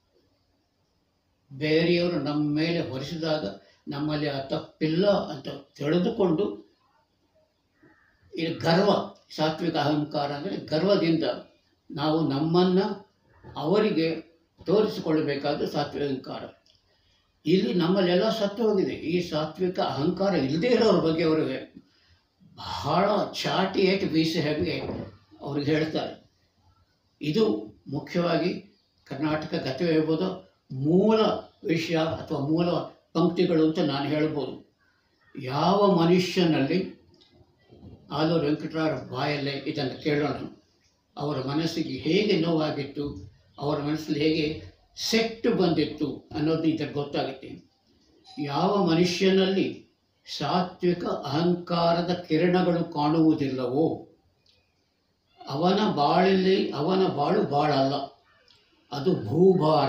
ಬೇರೆಯವರು ನಮ್ಮ ಮೇಲೆ ಹೊರಿಸಿದಾಗ ನಮ್ಮಲ್ಲಿ ಆ ತಪ್ಪಿಲ್ಲ ಅಂತ ತಿಳಿದುಕೊಂಡು ಇದು ಗರ್ವ ಸಾತ್ವಿಕ ಅಹಂಕಾರ ಅಂದರೆ ಗರ್ವದಿಂದ ನಾವು ನಮ್ಮನ್ನು ಅವರಿಗೆ ತೋರಿಸಿಕೊಳ್ಳಬೇಕಾದ ಸಾತ್ವಿಕ ಅಹಂಕಾರ ಇಲ್ಲಿ ನಮ್ಮಲ್ಲೆಲ್ಲ ಸತ್ತು ಹೋಗಿದೆ ಈ ಸಾತ್ವಿಕ ಅಹಂಕಾರ ಇಲ್ಲದೇ ಇರೋರ ಬಗ್ಗೆ ಅವರಿಗೆ ಬಹಳ ಚಾಟಿ ಏಟು ಬೀಸಿ ಹಾಗೆ ಅವ್ರಿಗೆ ಹೇಳ್ತಾರೆ ಇದು ಮುಖ್ಯವಾಗಿ ಕರ್ನಾಟಕ ಗತವೈಭವದ ಮೂಲ ವಿಷಯ ಅಥವಾ ಮೂಲ ಪಂಕ್ತಿಗಳು ಅಂತ ನಾನು ಹೇಳ್ಬೋದು ಯಾವ ಮನುಷ್ಯನಲ್ಲಿ ಆಲೂರು ವೆಂಕಟರಾರ ಬಾಯಲ್ಲೇ ಇದನ್ನು ಕೇಳೋಣ ಅವರ ಮನಸ್ಸಿಗೆ ಹೇಗೆ ನೋವಾಗಿತ್ತು ಅವರ ಮನಸ್ಸಲ್ಲಿ ಹೇಗೆ ಸೆಟ್ಟು ಬಂದಿತ್ತು ಅನ್ನೋದು ಇದಕ್ಕೆ ಗೊತ್ತಾಗುತ್ತೆ ಯಾವ ಮನುಷ್ಯನಲ್ಲಿ ಸಾತ್ವಿಕ ಅಹಂಕಾರದ ಕಿರಣಗಳು ಕಾಣುವುದಿಲ್ಲವೋ ಅವನ ಬಾಳಲ್ಲಿ ಅವನ ಬಾಳು ಬಾಳಲ್ಲ ಅದು ಭೂಭಾರ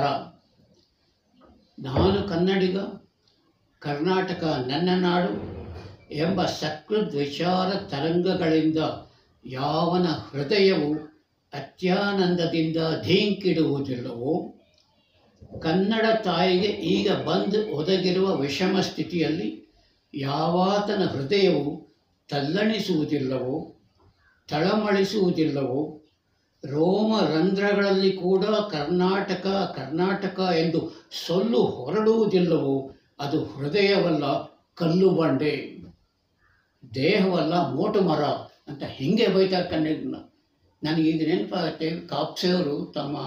ನಾನು ಕನ್ನಡಿಗ ಕರ್ನಾಟಕ ನನ್ನ ನಾಡು ಎಂಬ ಸಕೃದ್ ವಿಚಾರ ತರಂಗಗಳಿಂದ ಯಾವನ ಹೃದಯವು ಅತ್ಯಾನಂದದಿಂದ ಧೀಂಕಿಡುವುದಿಲ್ಲವೋ ಕನ್ನಡ ತಾಯಿಗೆ ಈಗ ಬಂದು ಒದಗಿರುವ ವಿಷಮ ಸ್ಥಿತಿಯಲ್ಲಿ ಯಾವಾತನ ಹೃದಯವು ತಲ್ಲಣಿಸುವುದಿಲ್ಲವೋ ತಳಮಳಿಸುವುದಿಲ್ಲವೋ ರೋಮ ರಂಧ್ರಗಳಲ್ಲಿ ಕೂಡ ಕರ್ನಾಟಕ ಕರ್ನಾಟಕ ಎಂದು ಸೊಲ್ಲು ಹೊರಡುವುದಿಲ್ಲವೋ ಅದು ಹೃದಯವಲ್ಲ ಕಲ್ಲು ಬಂಡೆ ದೇಹವಲ್ಲ ಮೋಟು ಮರ ಅಂತ ಹಿಂಗೆ ಬೈತಾರೆ ಕನ್ನಡ ನನಗೆ ಈಗ ನೆನಪಾಗುತ್ತೆ ಕಾಪ್ಸೆಯವರು ತಮ್ಮ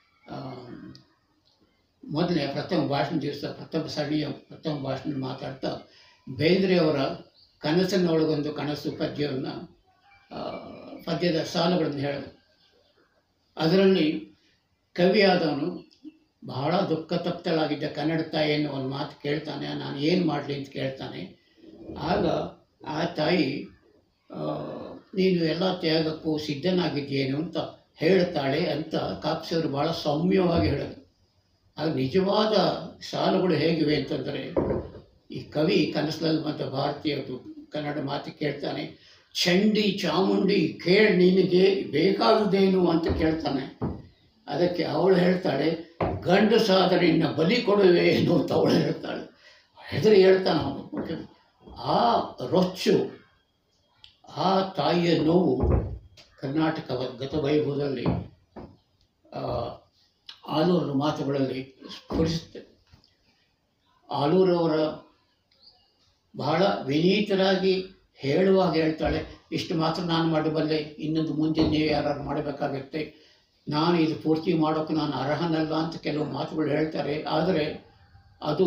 ಮೊದಲನೇ ಪ್ರಥಮ ಭಾಷಣ ದಿವಸ ಪ್ರಥಮ ಸರಣಿಯ ಪ್ರಥಮ ಭಾಷಣ ಮಾತಾಡ್ತಾ ಬೇಂದ್ರೆಯವರ ಕನಸಿನೊಳಗೊಂದು ಕನಸು ಪದ್ಯವನ್ನು ಪದ್ಯದ ಸಾಲುಗಳನ್ನು ಹೇಳಿದೆ ಅದರಲ್ಲಿ ಕವಿಯಾದವನು ಬಹಳ ದುಃಖ ತಪ್ತಲಾಗಿದ್ದ ಕನ್ನಡ ತಾಯಿಯನ್ನು ಒಂದು ಮಾತು ಕೇಳ್ತಾನೆ ನಾನು ಏನು ಮಾಡಲಿ ಅಂತ ಕೇಳ್ತಾನೆ ಆಗ ಆ ತಾಯಿ ಆ, ನೀನು ಎಲ್ಲ ತ್ಯಾಗಕ್ಕೂ ಸಿದ್ಧನಾಗಿದ್ದೇನು ಅಂತ ಹೇಳ್ತಾಳೆ ಅಂತ ಕಾಪ್ಸಿಯವರು ಭಾಳ ಸೌಮ್ಯವಾಗಿ ಹೇಳೋದು ಆಗ ನಿಜವಾದ ಸಾಲುಗಳು ಹೇಗಿವೆ ಅಂತಂದರೆ ಈ ಕವಿ ಕನಸಲ್ಲಿ ಮತ್ತು ಭಾರತೀಯರು ಕನ್ನಡ ಮಾತು ಕೇಳ್ತಾನೆ ಚಂಡಿ ಚಾಮುಂಡಿ ಕೇಳಿ ನಿನಗೆ ಬೇಕಾದುದೇನು ಅಂತ ಕೇಳ್ತಾನೆ ಅದಕ್ಕೆ ಅವಳು ಹೇಳ್ತಾಳೆ ಗಂಡಸಾದರೆ ಇನ್ನ ಬಲಿ ಕೊಡುವೆ ಏನು ಅಂತ ಅವಳು ಹೇಳ್ತಾಳೆ ಹೆದರಿ ಹೇಳ್ತಾನೆ ಅವನು ಆ ರೊಚ್ಚು ಆ ತಾಯಿಯ ನೋವು ಕರ್ನಾಟಕ ಗತ ವೈಭವದಲ್ಲಿ ಆ, ಆಲೂರರ ಮಾತುಗಳಲ್ಲಿ ಸ್ಫುರಿಸುತ್ತೆ ಆಲೂರವರ ಬಹಳ ವಿನೀತರಾಗಿ ಹೇಳುವಾಗ ಹೇಳ್ತಾಳೆ ಇಷ್ಟು ಮಾತ್ರ ನಾನು ಮಾಡಬಲ್ಲೆ ಇನ್ನೊಂದು ಮುಂದೆ ನೀವು ಯಾರು ಮಾಡಬೇಕಾಗತ್ತೆ ನಾನು ಇದು ಪೂರ್ತಿ ಮಾಡೋಕ್ಕೆ ನಾನು ಅರ್ಹನಲ್ಲ ಅಂತ ಕೆಲವು ಮಾತುಗಳು ಹೇಳ್ತಾರೆ ಆದರೆ ಅದು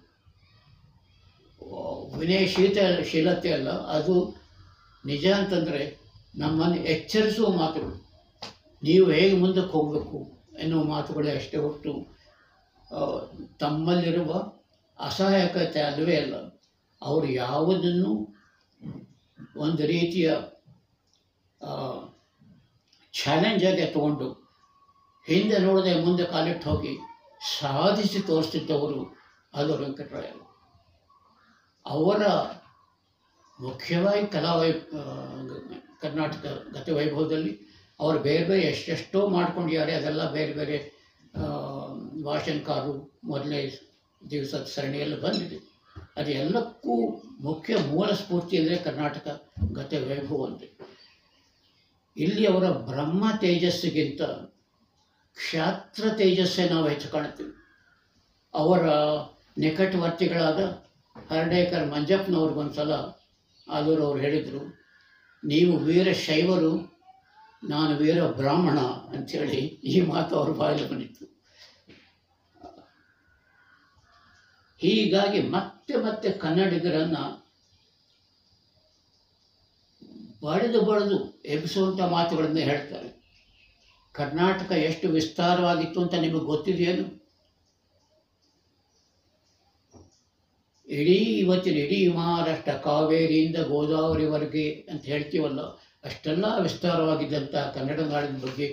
ಆ, ವಿನಯಶೀತ ಶೀಲತೆ ಅಲ್ಲ ಅದು ನಿಜ ಅಂತಂದರೆ ನಮ್ಮನ್ನು ಎಚ್ಚರಿಸುವ ಮಾತುಗಳು ನೀವು ಹೇಗೆ ಮುಂದಕ್ಕೆ ಹೋಗಬೇಕು ಎನ್ನುವ ಮಾತುಗಳೇ ಅಷ್ಟೇ ಹೊರತು ಆ, ತಮ್ಮಲ್ಲಿರುವ ಅಸಹಾಯಕತೆ ಅಲ್ಲವೇ ಅಲ್ಲ ಅವರು ಯಾವುದನ್ನು ಒಂದು ರೀತಿಯ ಚಾಲೆಂಜಾಗಿ ತಗೊಂಡು ಹಿಂದೆ ನೋಡದೆ ಮುಂದೆ ಕಾಲಿಟ್ಟು ಹೋಗಿ ಸಾಧಿಸಿ ತೋರಿಸ್ತಿದ್ದವರು ಅದು ವೆಂಕಟರಾಯ ಅವರ ಮುಖ್ಯವಾಗಿ ಕಲಾ ವೈ ಆ, ಕರ್ನಾಟಕ ಗತ ವೈಭವದಲ್ಲಿ ಅವರು ಬೇರೆ ಬೇರೆ ಎಷ್ಟೆಷ್ಟೋ ಮಾಡ್ಕೊಂಡಿದ್ದಾರೆ ಅದೆಲ್ಲ ಬೇರೆ ಬೇರೆ ಆ, ಭಾಷಣಕಾರರು ಮೊದಲನೇ ದಿವಸದ ಸರಣಿಯಲ್ಲಿ ಬಂದಿದೆ ಅದು ಎಲ್ಲಕ್ಕೂ ಮುಖ್ಯ ಮೂಲ ಸ್ಫೂರ್ತಿ ಅಂದರೆ ಕರ್ನಾಟಕ ಗತ ವೈಭವ ಅಂತ ಇಲ್ಲಿ ಅವರ ಬ್ರಹ್ಮ ತೇಜಸ್ಸಿಗಿಂತ ಕ್ಷಾತ್ರ ತೇಜಸ್ಸೇ ನಾವು ಹೆಚ್ಚು ಕಾಣ್ತೀವಿ ಅವರ ನಿಕಟವರ್ತಿಗಳಾದ ಹರ್ಡೇಕರ್ ಮಂಜಪ್ಪನವ್ರಿಗೊಂದು ಸಲ ಆಲೂರು ಅವ್ರು ಹೇಳಿದರು ನೀವು ವೀರಶೈವರು ನಾನು ವೀರ ಬ್ರಾಹ್ಮಣ ಅಂಥೇಳಿ ಈ ಮಾತು ಅವ್ರ ಬಾಯಲ್ಲಿ ಬಂದಿತ್ತು ಹೀಗಾಗಿ ಮತ್ತೆ ಮತ್ತೆ ಕನ್ನಡಿಗರನ್ನು ಬಡಿದು ಬಡಿದು ಎಬ್ಬಿಸುವಂಥ ಮಾತುಗಳನ್ನು ಹೇಳ್ತಾರೆ ಕರ್ನಾಟಕ ಎಷ್ಟು ವಿಸ್ತಾರವಾಗಿತ್ತು ಅಂತ ನಿಮಗೆ ಗೊತ್ತಿದೆಯೇನು ಇಡೀ ಇವತ್ತಿನ ಇಡೀ ಮಹಾರಾಷ್ಟ್ರ ಕಾವೇರಿಯಿಂದ ಗೋದಾವರಿವರೆಗೆ ಅಂತ ಹೇಳ್ತೀವಲ್ಲ ಅಷ್ಟೆಲ್ಲ ವಿಸ್ತಾರವಾಗಿದ್ದಂಥ ಕನ್ನಡ ನಾಡಿನ ಬಗ್ಗೆ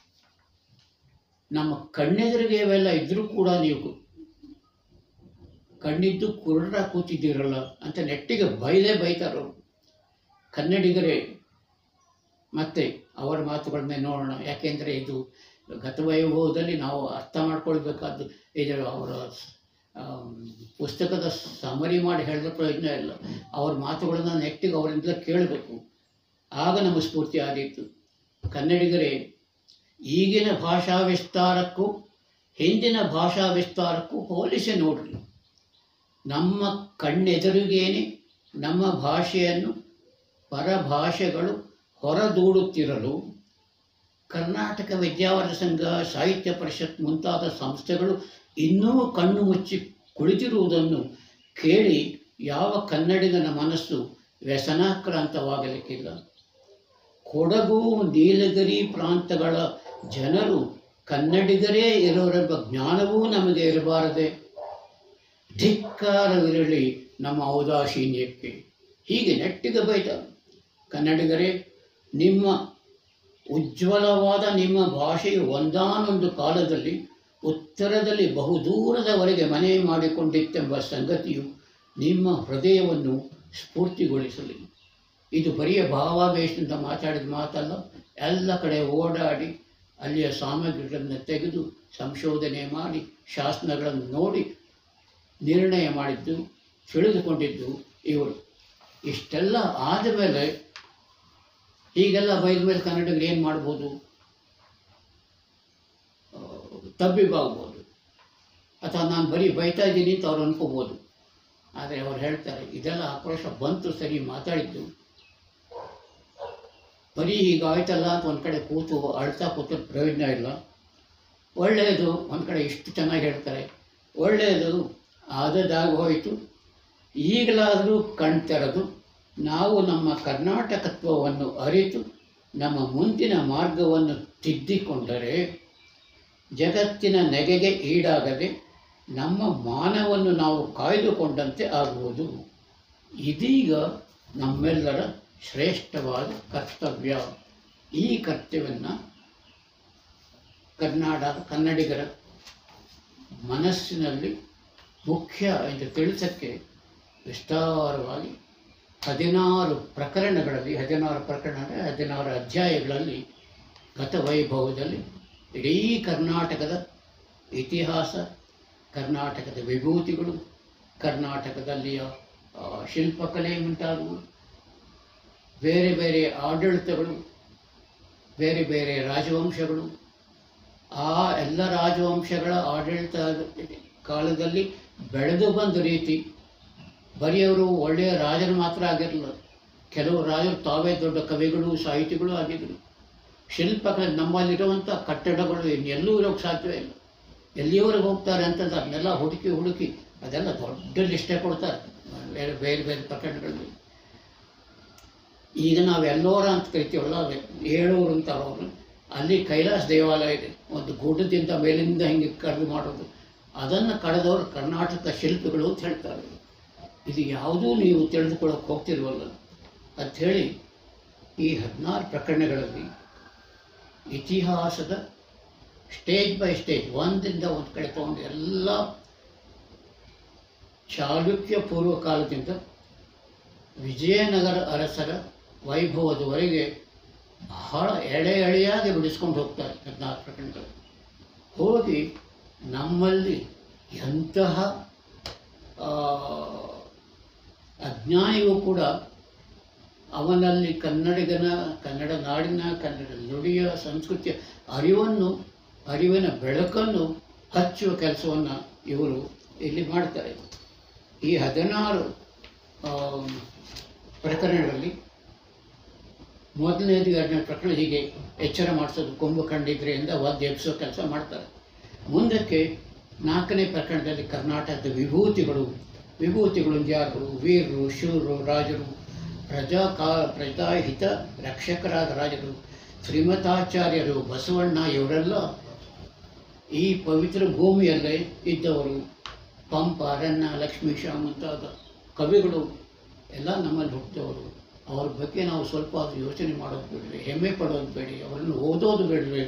ನಮ್ಮ ಕಣ್ಣೆದುರಿಗೆ ಇವೆಲ್ಲ ಇದ್ದರೂ ಕೂಡ ನೀವು ಕಣ್ಣಿದ್ದು ಕುರುಡ ಕೂತಿದ್ದೀರಲ್ಲ ಅಂತ ನೆಟ್ಟಿಗೆ ಬೈದೇ ಬೈತಾರವರು ಕನ್ನಡಿಗರೇ ಮತ್ತೆ ಅವರ ಮಾತುಗಳನ್ನೇ ನೋಡೋಣ ಯಾಕೆಂದರೆ ಇದು ಗತವೈಭವದಲ್ಲಿ ನಾವು ಅರ್ಥ ಮಾಡ್ಕೊಳ್ಬೇಕಾದ್ದು ಇದರ ಅವರ ಆಮ್, ಪುಸ್ತಕದ ಸಮರಿ ಮಾಡಿ ಹೇಳಿದ ಪ್ರಯೋಜನ ಇಲ್ಲ ಅವ್ರ ಮಾತುಗಳನ್ನು ನೆಟ್ಟಿಗೆ ಅವರಿಂದ ಕೇಳಬೇಕು ಆಗ ನಮ್ಮ ಸ್ಫೂರ್ತಿ ಆದೀತು ಕನ್ನಡಿಗರೇ ಈಗಿನ ಭಾಷಾ ವಿಸ್ತಾರಕ್ಕೂ ಹಿಂದಿನ ಭಾಷಾ ವಿಸ್ತಾರಕ್ಕೂ ಹೋಲಿಸಿ ನೋಡ್ರಿ ನಮ್ಮ ಕಣ್ಣೆದುರಿಗೇನೆ ನಮ್ಮ ಭಾಷೆಯನ್ನು ಪರಭಾಷೆಗಳು ಹೊರದೂಡುತ್ತಿರಲು ಕರ್ನಾಟಕ ವಿದ್ಯಾವರ್ಧ ಸಂಘ ಸಾಹಿತ್ಯ ಪರಿಷತ್ ಮುಂತಾದ ಸಂಸ್ಥೆಗಳು ಇನ್ನೂ ಕಣ್ಣು ಮುಚ್ಚಿ ಕುಳಿತಿರುವುದನ್ನು ಕೇಳಿ ಯಾವ ಕನ್ನಡಿಗನ ಮನಸ್ಸು ವ್ಯಸನಾಕ್ರಾಂತವಾಗಲಿಕ್ಕಿಲ್ಲ ಕೊಡಗು ನೀಲಗಿರಿ ಪ್ರಾಂತಗಳ ಜನರು ಕನ್ನಡಿಗರೇ ಇರೋರೆಂಬ ಜ್ಞಾನವೂ ನಮಗೆ ಇರಬಾರದೆ ಧಿಕ್ಕಾರವಿರಲಿ ನಮ್ಮ ಔದಾಸೀನ್ಯಕ್ಕೆ ಹೀಗೆ ನೆಟ್ಟಿಗೆ ಬೈದ ಕನ್ನಡಿಗರೇ ನಿಮ್ಮ ಉಜ್ವಲವಾದ ನಿಮ್ಮ ಭಾಷೆಯು ಒಂದಾನೊಂದು ಕಾಲದಲ್ಲಿ ಉತ್ತರದಲ್ಲಿ ಬಹುದೂರದವರೆಗೆ ಮನೆ ಮಾಡಿಕೊಂಡಿತ್ತೆಂಬ ಸಂಗತಿಯು ನಿಮ್ಮ ಹೃದಯವನ್ನು ಸ್ಫೂರ್ತಿಗೊಳಿಸಲಿ ಇದು ಬರಿಯ ಭಾವಾವೇಶದಿಂದ ಮಾತಾಡಿದ ಮಾತಲ್ಲ ಎಲ್ಲ ಕಡೆ ಓಡಾಡಿ ಅಲ್ಲಿಯ ಸಾಮಗ್ರಿಗಳನ್ನು ತೆಗೆದು ಸಂಶೋಧನೆ ಮಾಡಿ ಶಾಸನಗಳನ್ನು ನೋಡಿ ನಿರ್ಣಯ ಮಾಡಿದ್ದು ತಿಳಿದುಕೊಂಡಿದ್ದು ಇವರು ಇಷ್ಟೆಲ್ಲ ಆದಮೇಲೆ ಹೀಗೆಲ್ಲ ಬೈದ ಮೇಲೆ ಕನ್ನಡಿಗರು ಏನು ಮಾಡ್ಬೋದು ಆ, ತಬ್ಬಿಬ್ಬಾಗ್ಬೋದು ಅಥವಾ ನಾನು ಬರೀ ಬೈತಾ ಇದ್ದೀನಿ ಅಂತ ಅವ್ರು ಅನ್ಕೋಬೋದು ಆದರೆ ಅವ್ರು ಹೇಳ್ತಾರೆ ಇದೆಲ್ಲ ಆಕ್ರೋಶ ಬಂತು ಸರಿ ಮಾತಾಡಿದ್ದು ಬರೀ ಹೀಗಾಯ್ತಲ್ಲ ಅಂತ ಒಂದು ಕಡೆ ಕೂತು ಅಳ್ತಾ ಕೂತು ಪ್ರಯೋಜನ ಇಲ್ಲ ಒಳ್ಳೆಯದು ಒಂದು ಕಡೆ ಇಷ್ಟು ಚೆನ್ನಾಗಿ ಹೇಳ್ತಾರೆ ಒಳ್ಳೆಯದು ಆದದಾಗ ಹೋಯಿತು ಈಗಲಾದರೂ ಕಣ್ತೆರೆದು ನಾವು ನಮ್ಮ ಕರ್ನಾಟಕತ್ವವನ್ನು ಅರಿತು ನಮ್ಮ ಮುಂದಿನ ಮಾರ್ಗವನ್ನು ತಿದ್ದಿಕೊಂಡರೆ ಜಗತ್ತಿನ ನೆಗೆಗೆ ಈಡಾಗದೆ ನಮ್ಮ ಮಾನವನ್ನು ನಾವು ಕಾಯ್ದುಕೊಂಡಂತೆ ಆಗುವುದು ಇದೀಗ ನಮ್ಮೆಲ್ಲರ ಶ್ರೇಷ್ಠವಾದ ಕರ್ತವ್ಯ ಈ ಕರ್ತವ್ಯವನ್ನು ಕರ್ನಾಡ ಕನ್ನಡಿಗರ ಮನಸ್ಸಿನಲ್ಲಿ ಮುಖ್ಯ ಎಂದು ತಿಳಿಸಕ್ಕೆ ವಿಸ್ತಾರವಾಗಿ ಹದಿನಾರು ಪ್ರಕರಣಗಳಲ್ಲಿ ಹದಿನಾರು ಪ್ರಕರಣ ಅಂದರೆ ಹದಿನಾರು ಅಧ್ಯಾಯಗಳಲ್ಲಿ ಗತವೈಭವದಲ್ಲಿ ಇಡೀ ಕರ್ನಾಟಕದ ಇತಿಹಾಸ ಕರ್ನಾಟಕದ ವಿಭೂತಿಗಳು ಕರ್ನಾಟಕದಲ್ಲಿಯ ಆ, ಶಿಲ್ಪಕಲೆ ಮುಂತಾದವು ಬೇರೆ ಬೇರೆ ಆಡಳಿತಗಳು ಬೇರೆ ಬೇರೆ ರಾಜವಂಶಗಳು ಆ ಎಲ್ಲ ರಾಜವಂಶಗಳ ಆಡಳಿತ ಕಾಲದಲ್ಲಿ ಬೆಳೆದು ಬಂದ ರೀತಿ ಬರೀ ಅವರು ಒಳ್ಳೆಯ ರಾಜರು ಮಾತ್ರ ಆಗಿರಲಿಲ್ಲ ಕೆಲವು ರಾಜರು ತಾವೇ ದೊಡ್ಡ ಕವಿಗಳು ಸಾಹಿತಿಗಳು ಆಗಿದ್ದರು ಶಿಲ್ಪಗಳ ನಮ್ಮಲ್ಲಿರುವಂಥ ಕಟ್ಟಡಗಳು ಇನ್ನೆಲ್ಲೂ ಇರೋಕ್ಕೆ ಸಾಧ್ಯವೇ ಇಲ್ಲ ಎಲ್ಲಿಯವರೆಗೆ ಹೋಗ್ತಾರೆ ಅಂತಂದ್ರೆ ಅದನ್ನೆಲ್ಲ ಹುಡುಕಿ ಹುಡುಕಿ ಅದೆಲ್ಲ ದೊಡ್ಡ ಲಿಸ್ಟೇ ಕೊಡ್ತಾರೆ ಬೇರೆ ಬೇರೆ ಬೇರೆ ಪ್ರಕರಣಗಳಲ್ಲಿ ಈಗ ನಾವು ಎಲ್ಲೋರ ಅಂತ ಕರಿತೀವಲ್ಲ ಅದೇ ಏಳೂರು ಅಂತ ಅವರು ಅಲ್ಲಿ ಕೈಲಾಸ ದೇವಾಲಯ ಇದೆ ಒಂದು ಗುಡ್ಡದಿಂದ ಮೇಲಿಂದ ಹಿಂಗೆ ಕಡಿದು ಮಾಡೋದು ಅದನ್ನು ಕಳೆದವರು ಕರ್ನಾಟಕ ಶಿಲ್ಪಿಗಳು ಅಂತ ಹೇಳ್ತಾರೆ ಇದು ಯಾವುದೂ ನೀವು ತಿಳಿದುಕೊಳ್ಳೋಕೆ ಹೋಗ್ತಿಲ್ವಲ್ಲ ಅಂಥೇಳಿ ಈ ಹದಿನಾರು ಪ್ರಕರಣಗಳಲ್ಲಿ ಇತಿಹಾಸದ ಸ್ಟೇಜ್ ಬೈ ಸ್ಟೇಜ್ ಒಂದಿಂದ ಒಂದು ಕಡೆ ತಗೊಂಡು ಎಲ್ಲ ಚಾಲುಕ್ಯ ಪೂರ್ವ ಕಾಲದಿಂದ ವಿಜಯನಗರ ಅರಸರ ವೈಭವದವರೆಗೆ ಬಹಳ ಎಳೆ ಎಳೆಯಾಗಿ ಬಿಡಿಸ್ಕೊಂಡು ಹೋಗ್ತಾರೆ ಹದಿನಾರು ಪ್ರಕರಣಗಳು ಹೋಗಿ ನಮ್ಮಲ್ಲಿ ಎಂತಹ ಆ, ಅಜ್ಞಾನಿಗೂ ಕೂಡ ಅವನಲ್ಲಿ ಕನ್ನಡಿಗನ ಕನ್ನಡ ನಾಡಿನ ಕನ್ನಡ ನುಡಿಯ ಸಂಸ್ಕೃತಿಯ ಅರಿವನ್ನು ಅರಿವಿನ ಬೆಳಕನ್ನು ಹಚ್ಚುವ ಕೆಲಸವನ್ನು ಇವರು ಇಲ್ಲಿ ಮಾಡ್ತಾರೆ ಈ ಹದಿನಾರು ಆ, ಪ್ರಕರಣಗಳಲ್ಲಿ ಮೊದಲನೇದು ಎರಡನೇ ಪ್ರಕರಣ ಹೀಗೆ ಎಚ್ಚರ ಮಾಡಿಸೋದು ಕೊಂಬು ಕಂಡಿದ್ರೆಯಿಂದ ವಾದ್ಯ ಎಬ್ಸೋ ಕೆಲಸ ಮಾಡ್ತಾರೆ ಮುಂದಕ್ಕೆ ನಾಲ್ಕನೇ ಪ್ರಕರಣದಲ್ಲಿ ಕರ್ನಾಟಕದ ವಿಭೂತಿಗಳು ವಿಭೂತಿಗಳು ಯಾರು ವೀರರು ಶೂರರು ರಾಜರು ಪ್ರಜಾ ಕಾ ಪ್ರಜಾಹಿತ ರಕ್ಷಕರಾದ ರಾಜರು ಶ್ರೀಮತಾಚಾರ್ಯರು ಬಸವಣ್ಣ ಇವರೆಲ್ಲ ಈ ಪವಿತ್ರ ಭೂಮಿಯಲ್ಲೇ ಇದ್ದವರು ಪಂಪ ರನ್ನ ಲಕ್ಷ್ಮೀಶ ಮುಂತಾದ ಕವಿಗಳು ಎಲ್ಲ ನಮ್ಮಲ್ಲಿ ಹುಟ್ಟಿದವರು ಅವ್ರ ಬಗ್ಗೆ ನಾವು ಸ್ವಲ್ಪ ಆದ್ರೂ ಯೋಚನೆ ಮಾಡೋದು ಬೇಡವೆ ಹೆಮ್ಮೆ ಪಡೋದು ಬೇಡಿ ಅವರನ್ನು ಓದೋದು ಬೇಡವೆ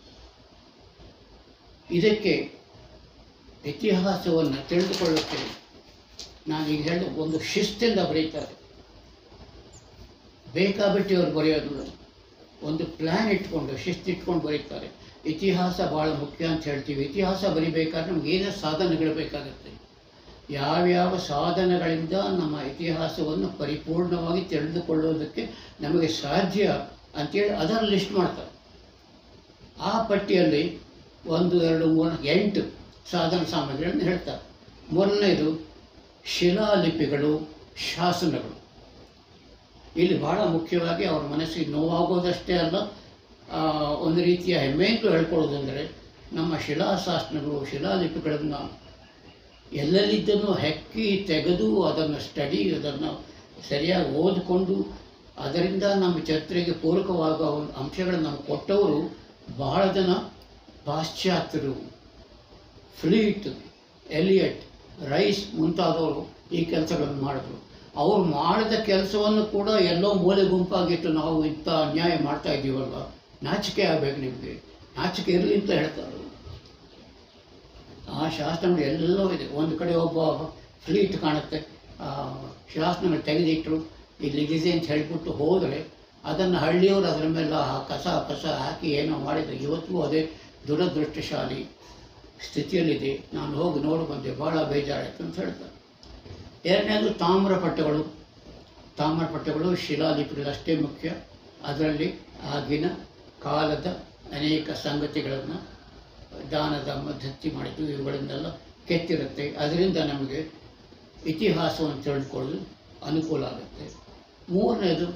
ಇದಕ್ಕೆ ಇತಿಹಾಸವನ್ನು ತಿಳಿದುಕೊಳ್ಳುತ್ತೆ ನಾನು ಈಗ ಹೇಳಿದ ಒಂದು ಶಿಸ್ತಿಂದ ಬರೀತಾರೆ ಬೇಕಾಬಿಟ್ಟಿ ಅವ್ರು ಬರೆಯೋದು ಒಂದು ಪ್ಲ್ಯಾನ್ ಇಟ್ಕೊಂಡು ಶಿಸ್ತು ಇಟ್ಕೊಂಡು ಬರೀತಾರೆ ಇತಿಹಾಸ ಭಾಳ ಮುಖ್ಯ ಅಂತ ಹೇಳ್ತೀವಿ ಇತಿಹಾಸ ಬರಿಬೇಕಾದ್ರೆ ನಮ್ಗೆ ಏನೋ ಸಾಧನಗಳು ಬೇಕಾಗುತ್ತೆ ಯಾವ್ಯಾವ ಸಾಧನಗಳಿಂದ ನಮ್ಮ ಇತಿಹಾಸವನ್ನು ಪರಿಪೂರ್ಣವಾಗಿ ತಿಳಿದುಕೊಳ್ಳೋದಕ್ಕೆ ನಮಗೆ ಸಾಧ್ಯ ಅಂತೇಳಿ ಅದರ ಲಿಸ್ಟ್ ಮಾಡ್ತಾರೆ ಆ ಪಟ್ಟಿಯಲ್ಲಿ ಒಂದು ಎರಡು ಮೂರು ಎಂಟು ಸಾಧನ ಸಾಮಗ್ರಿಗಳನ್ನು ಹೇಳ್ತಾರೆ ಮೊದಲನೇದು ಶಿಲಾಲಿಪಿಗಳು ಶಾಸನಗಳು ಇಲ್ಲಿ ಬಹಳ ಮುಖ್ಯವಾಗಿ ಅವರ ಮನಸ್ಸಿಗೆ ನೋವಾಗೋದಷ್ಟೇ ಅಲ್ಲ ಆ, ಒಂದು ರೀತಿಯ ಹೆಮ್ಮೆಯಿಂದ ಹೇಳ್ಕೊಳ್ಳೋದು ಅಂದರೆ ನಮ್ಮ ಶಿಲಾಶಾಸನಗಳು ಶಿಲಾಲಿಪಿಗಳನ್ನು ಎಲ್ಲೆಲ್ಲಿದ್ದನ್ನು ಹೆಕ್ಕಿ ತೆಗೆದು ಅದನ್ನು ಸ್ಟಡಿ ಅದನ್ನು ಸರಿಯಾಗಿ ಓದಿಕೊಂಡು ಅದರಿಂದ ನಮ್ಮ ಚರಿತ್ರೆಗೆ ಪೂರಕವಾಗುವ ಒಂದು ಅಂಶಗಳನ್ನು ನಮ್ಗೆ ಕೊಟ್ಟವರು ಬಹಳ ಜನ ಪಾಶ್ಚಾತ್ಯರು ಫ್ಲೀಟ್ ಎಲಿಯಟ್ ರೈಸ್ ಮುಂತಾದವರು ಈ ಕೆಲಸಗಳನ್ನು ಮಾಡಿದ್ರು ಅವ್ರು ಮಾಡಿದ ಕೆಲಸವನ್ನು ಕೂಡ ಎಲ್ಲೋ ಮೂಲೆ ಗುಂಪಾಗಿಟ್ಟು ನಾವು ಇಂಥ ಅನ್ಯಾಯ ಮಾಡ್ತಾ ಇದ್ದೀವಲ್ವ ನಾಚಿಕೆ ಆಗಬೇಕು ನಿಮಗೆ ನಾಚಿಕೆ ಇರಲಿ ಅಂತ ಹೇಳ್ತಾರೆ ಆ ಶಾಸನಗಳು ಎಲ್ಲವೂ ಇದೆ ಒಂದು ಕಡೆ ಒಬ್ಬ ಫ್ಲೀಟ್ ಕಾಣುತ್ತೆ ಆ ಶಾಸನಗಳು ತೆಗೆದಿಟ್ಟರು ಇಲ್ಲಿಗಿದೆ ಅಂತ ಹೇಳಿಬಿಟ್ಟು ಹೋದರೆ ಅದನ್ನು ಹಳ್ಳಿಯವರು ಅದರ ಮೇಲೆ ಆ ಕಸ ಕಸ ಹಾಕಿ ಏನೋ ಮಾಡಿದರೆ ಇವತ್ತಿಗೂ ಅದೇ ದುರದೃಷ್ಟಶಾಲಿ ಸ್ಥಿತಿಯಲ್ಲಿದೆ ನಾನು ಹೋಗಿ ನೋಡಿ ಬಂದೆ ಭಾಳ ಬೇಜಾರಾಯಿತು ಅಂತ ಹೇಳ್ತಾರೆ ಎರಡನೇದು ತಾಮ್ರಪಟ್ಟೆಗಳು ತಾಮ್ರಪಟ್ಟೆಗಳು ಶಿಲಾಲಿಪಿಗಳು ಅಷ್ಟೇ ಮುಖ್ಯ ಅದರಲ್ಲಿ ಆಗಿನ ಕಾಲದ ಅನೇಕ ಸಂಗತಿಗಳನ್ನು ದಾನದ ಮಧ್ಯಸ್ಥಿ ಮಾಡಿದ್ದು ಇವುಗಳಿಂದೆಲ್ಲ ಕೆತ್ತಿರುತ್ತೆ ಅದರಿಂದ ನಮಗೆ ಇತಿಹಾಸವನ್ನು ತಿಳಿದುಕೊಳ್ಳಲು ಅನುಕೂಲ ಆಗುತ್ತೆ ಮೂರನೇದು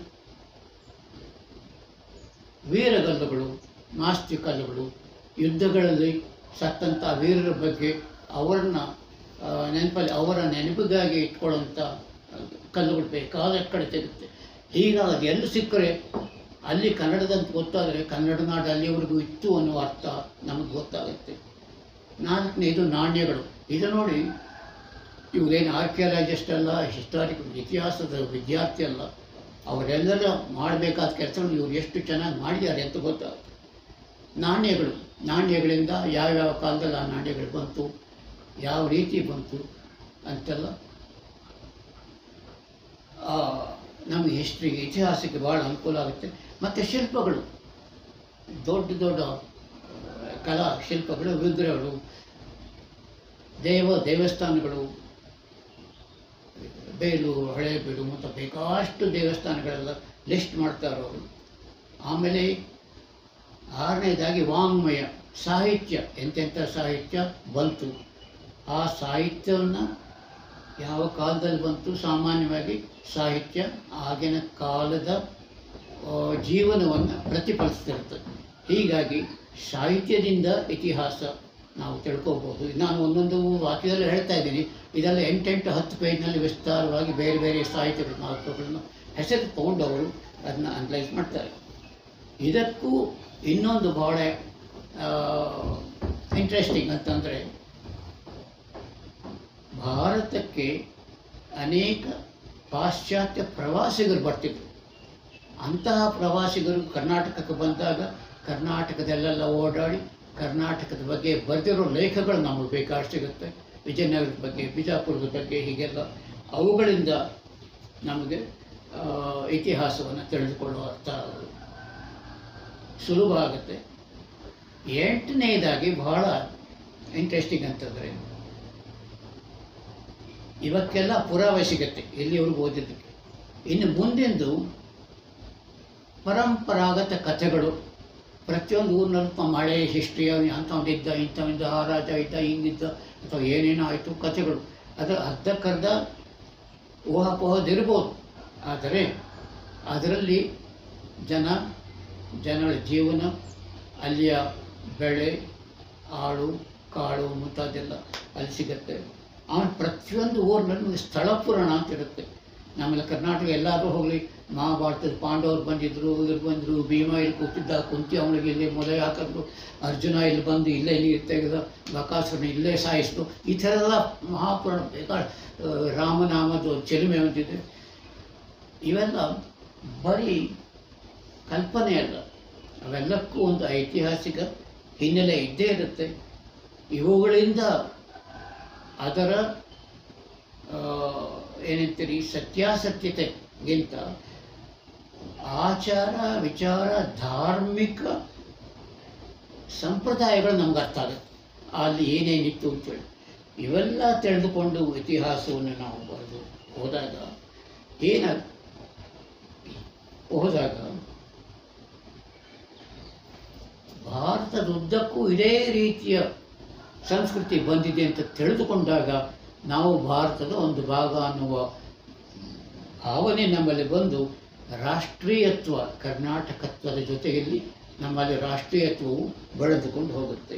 ವೀರಗಲ್ಲುಗಳು ನಾಸ್ತಿ ಕಲ್ಲುಗಳು ಯುದ್ಧಗಳಲ್ಲಿ ಸತ್ತಂಥ ವೀರರ ಬಗ್ಗೆ ಅವರನ್ನ ಆ, ನೆನಪಲ್ಲಿ ಅವರ ನೆನಪಿಗಾಗಿ ಇಟ್ಕೊಳ್ಳೋಂಥ ಕಲ್ಲುಗಳು ಬೇಕಾದ ಕಡೆ ಸಿಗುತ್ತೆ ಹೀಗಾಗಿ ಅದು ಎಲ್ಲಿ ಸಿಕ್ಕರೆ ಅಲ್ಲಿ ಕನ್ನಡದಂತ ಗೊತ್ತಾದರೆ ಕನ್ನಡ ನಾಡು ಅಲ್ಲಿವರೆಗೂ ಇತ್ತು ಅನ್ನೋ ಅರ್ಥ ನಮಗೆ ಗೊತ್ತಾಗುತ್ತೆ ನಾಲ್ಕನೇದು ನಾಣ್ಯಗಳು ಇದು ನೋಡಿ ಇವ್ರೇನು ಆರ್ಕಿಯಾಲಜಿಸ್ಟ್ ಅಲ್ಲ ಹಿಸ್ಟಾರಿಕ್ ಇತಿಹಾಸದ ವಿದ್ಯಾರ್ಥಿ ಅಲ್ಲ ಅವರೆಲ್ಲರ ಮಾಡಬೇಕಾದ ಕೆಲಸಗಳು ಇವ್ರು ಎಷ್ಟು ಚೆನ್ನಾಗಿ ಮಾಡಿದ್ದಾರೆ ಅಂತ ಗೊತ್ತಾಗುತ್ತೆ ನಾಣ್ಯಗಳು ನಾಣ್ಯಗಳಿಂದ ಯಾವ್ಯಾವ ಕಾಲದಲ್ಲಿ ಆ ನಾಣ್ಯಗಳು ಬಂತು ಯಾವ ರೀತಿ ಬಂತು ಅಂತೆಲ್ಲ ಆ, ನಮಗೆ ಹಿಸ್ಟ್ರಿಗೆ ಇತಿಹಾಸಕ್ಕೆ ಭಾಳ ಅನುಕೂಲ ಆಗುತ್ತೆ ಮತ್ತು ಶಿಲ್ಪಗಳು ದೊಡ್ಡ ದೊಡ್ಡ ಆ, ಕಲಾ ಶಿಲ್ಪಗಳು ವಿಗ್ರಹಗಳು ದೇವ ದೇವಸ್ಥಾನಗಳು ಬೇಲೂರು ಹಳೇಬೀಡು ಮತ್ತು ಬೇಕಾಷ್ಟು ದೇವಸ್ಥಾನಗಳೆಲ್ಲ ಲಿಸ್ಟ್ ಮಾಡ್ತಾರೆ ಅವರು ಆಮೇಲೆ ಆರನೇದಾಗಿ ವಾಂಗ್ಮಯ ಸಾಹಿತ್ಯ ಎಂತೆಂಥ ಸಾಹಿತ್ಯ ಬಂತು ಆ ಸಾಹಿತ್ಯವನ್ನು ಯಾವ ಕಾಲದಲ್ಲಿ ಬಂತು ಸಾಮಾನ್ಯವಾಗಿ ಸಾಹಿತ್ಯ ಆಗಿನ ಕಾಲದ ಆ, ಜೀವನವನ್ನು ಪ್ರತಿಫಲಿಸ್ತಿರ್ತದೆ ಹೀಗಾಗಿ ಸಾಹಿತ್ಯದಿಂದ ಇತಿಹಾಸ ನಾವು ತಿಳ್ಕೊಬೋದು ನಾನು ಒಂದೊಂದು ವಾಕ್ಯದಲ್ಲಿ ಹೇಳ್ತಾ ಇದ್ದೀನಿ ಇದೆಲ್ಲ ಎಂಟೆಂಟು ಹತ್ತು ಪೇಜ್ನಲ್ಲಿ ವಿಸ್ತಾರವಾಗಿ ಬೇರೆ ಬೇರೆ ಸಾಹಿತ್ಯಗಳು ಮಹತ್ವಗಳನ್ನು ಹೆಸರು ತಗೊಂಡವರು ಅದನ್ನ ಅನಲೈಸ್ ಮಾಡ್ತಾರೆ ಇದಕ್ಕೂ ಇನ್ನೊಂದು ಭಾಳ ಇಂಟ್ರೆಸ್ಟಿಂಗ್ ಅಂತಂದರೆ ಭಾರತಕ್ಕೆ ಅನೇಕ ಪಾಶ್ಚಾತ್ಯ ಪ್ರವಾಸಿಗರು ಬರ್ತಿದ್ರು ಅಂತಹ ಪ್ರವಾಸಿಗರು ಕರ್ನಾಟಕಕ್ಕೆ ಬಂದಾಗ ಕರ್ನಾಟಕದಲ್ಲೆಲ್ಲ ಓಡಾಡಿ ಕರ್ನಾಟಕದ ಬಗ್ಗೆ ಬರೆದಿರೋ ಲೇಖಗಳು ನಮಗೆ ಬೇಕಾಷ್ಟು ಸಿಗುತ್ತೆ ವಿಜಯನಗರದ ಬಗ್ಗೆ ಬಿಜಾಪುರದ ಬಗ್ಗೆ ಹೀಗೆಲ್ಲ ಅವುಗಳಿಂದ ನಮಗೆ ಆ, ಇತಿಹಾಸವನ್ನು ತಿಳಿದುಕೊಳ್ಳುವ ಅರ್ಥ ಸುಲಭ ಆಗುತ್ತೆ ಎಂಟನೇದಾಗಿ ಬಹಳ ಇಂಟ್ರೆಸ್ಟಿಂಗ್ ಅಂತಂದರೆ ಇವಕ್ಕೆಲ್ಲ ಪುರಾವೆ ಸಿಗುತ್ತೆ ಇಲ್ಲಿವರೆಗೂ ಓದಿದ್ದಕ್ಕೆ ಇನ್ನು ಮುಂದಿಂದು ಪರಂಪರಾಗತ ಕಥೆಗಳು ಪ್ರತಿಯೊಂದು ಊರಿನಲ್ಲೂ ತಮ್ಮ ಹಳೆ ಹಿಸ್ಟ್ರಿ ಅಂಥವನಿದ್ದ ಇಂಥವಿದ್ದ ಆ ರಾಜ ಇದ್ದ ಹಿಂಗಿದ್ದ ಅಥವಾ ಏನೇನೋ ಆಯಿತು ಕಥೆಗಳು ಅದು ಅರ್ಧಕ್ಕರ್ಧ ಊಹಾಪೋಹದಿರ್ಬೋದು ಆದರೆ ಅದರಲ್ಲಿ ಜನ ಜನಗಳ ಜೀವನ ಅಲ್ಲಿಯ ಬೆಳೆ ಆಳು ಕಾಳು ಮುಂತಾದೆಲ್ಲ ಅಲ್ಲಿ ಸಿಗುತ್ತೆ ಆಮೇಲೆ ಪ್ರತಿಯೊಂದು ಊರಿನಲ್ಲೂ ಸ್ಥಳ ಪುರಾಣ ಅಂತ ಇರುತ್ತೆ ನಮ್ಮಲ್ಲಿ ಕರ್ನಾಟಕ ಎಲ್ಲಾದರೂ ಹೋಗಲಿ ಮಹಾಭಾರತದ ಪಾಂಡವರು ಬಂದಿದ್ದರು ಇವ್ರು ಬಂದರು ಭೀಮ ಇಲ್ಲಿ ಕೂತಿದ್ದ ಕುಂತಿ ಅವನಿಗೆ ಇಲ್ಲಿ ಮೊಲೆ ಹಾಕಿದ್ರು ಅರ್ಜುನ ಇಲ್ಲಿ ಬಂದು ಇಲ್ಲೇ ನೀರು ತೆಗೆದ ಬಕಾಸುರನ ಇಲ್ಲೇ ಸಾಯಿಸಿತು ಈ ಥರ ಎಲ್ಲ ಮಹಾಪುರಾಣ ಬೇಕಾದ ರಾಮನಾಮದ ಚೆಲುಮೆ ಹೊಂದಿದೆ ಇವೆಲ್ಲ ಬರೀ ಕಲ್ಪನೆ ಅಲ್ಲ ಅವೆಲ್ಲಕ್ಕೂ ಒಂದು ಐತಿಹಾಸಿಕ ಹಿನ್ನೆಲೆ ಇದ್ದೇ ಇರುತ್ತೆ ಇವುಗಳಿಂದ ಅದರ ಆ, ಏನಂತೀರಿ ಸತ್ಯಾಸತ್ಯತೆಗಿಂತ ಆಚಾರ ವಿಚಾರ ಧಾರ್ಮಿಕ ಸಂಪ್ರದಾಯಗಳು ನಮ್ಗೆ ಅರ್ಥ ಆಗುತ್ತೆ ಅಲ್ಲಿ ಏನೇನಿತ್ತು ಅಂತೇಳಿ ಇವೆಲ್ಲ ತಿಳಿದುಕೊಂಡು ಇತಿಹಾಸವನ್ನು ನಾವು ಬರೆದು ಹೋದಾಗ ಏನಾಗ ಹೋದಾಗ ಭಾರತದುದ್ದಕ್ಕೂ ಇದೇ ರೀತಿಯ ಸಂಸ್ಕೃತಿ ಬಂದಿದೆ ಅಂತ ತಿಳಿದುಕೊಂಡಾಗ ನಾವು ಭಾರತದ ಒಂದು ಭಾಗ ಅನ್ನುವ ಭಾವನೆ ನಮ್ಮಲ್ಲಿ ಬಂದು ರಾಷ್ಟ್ರೀಯತ್ವ ಕರ್ನಾಟಕತ್ವದ ಜೊತೆಯಲ್ಲಿ ನಮ್ಮಲ್ಲಿ ರಾಷ್ಟ್ರೀಯತ್ವವು ಬೆಳೆದುಕೊಂಡು ಹೋಗುತ್ತೆ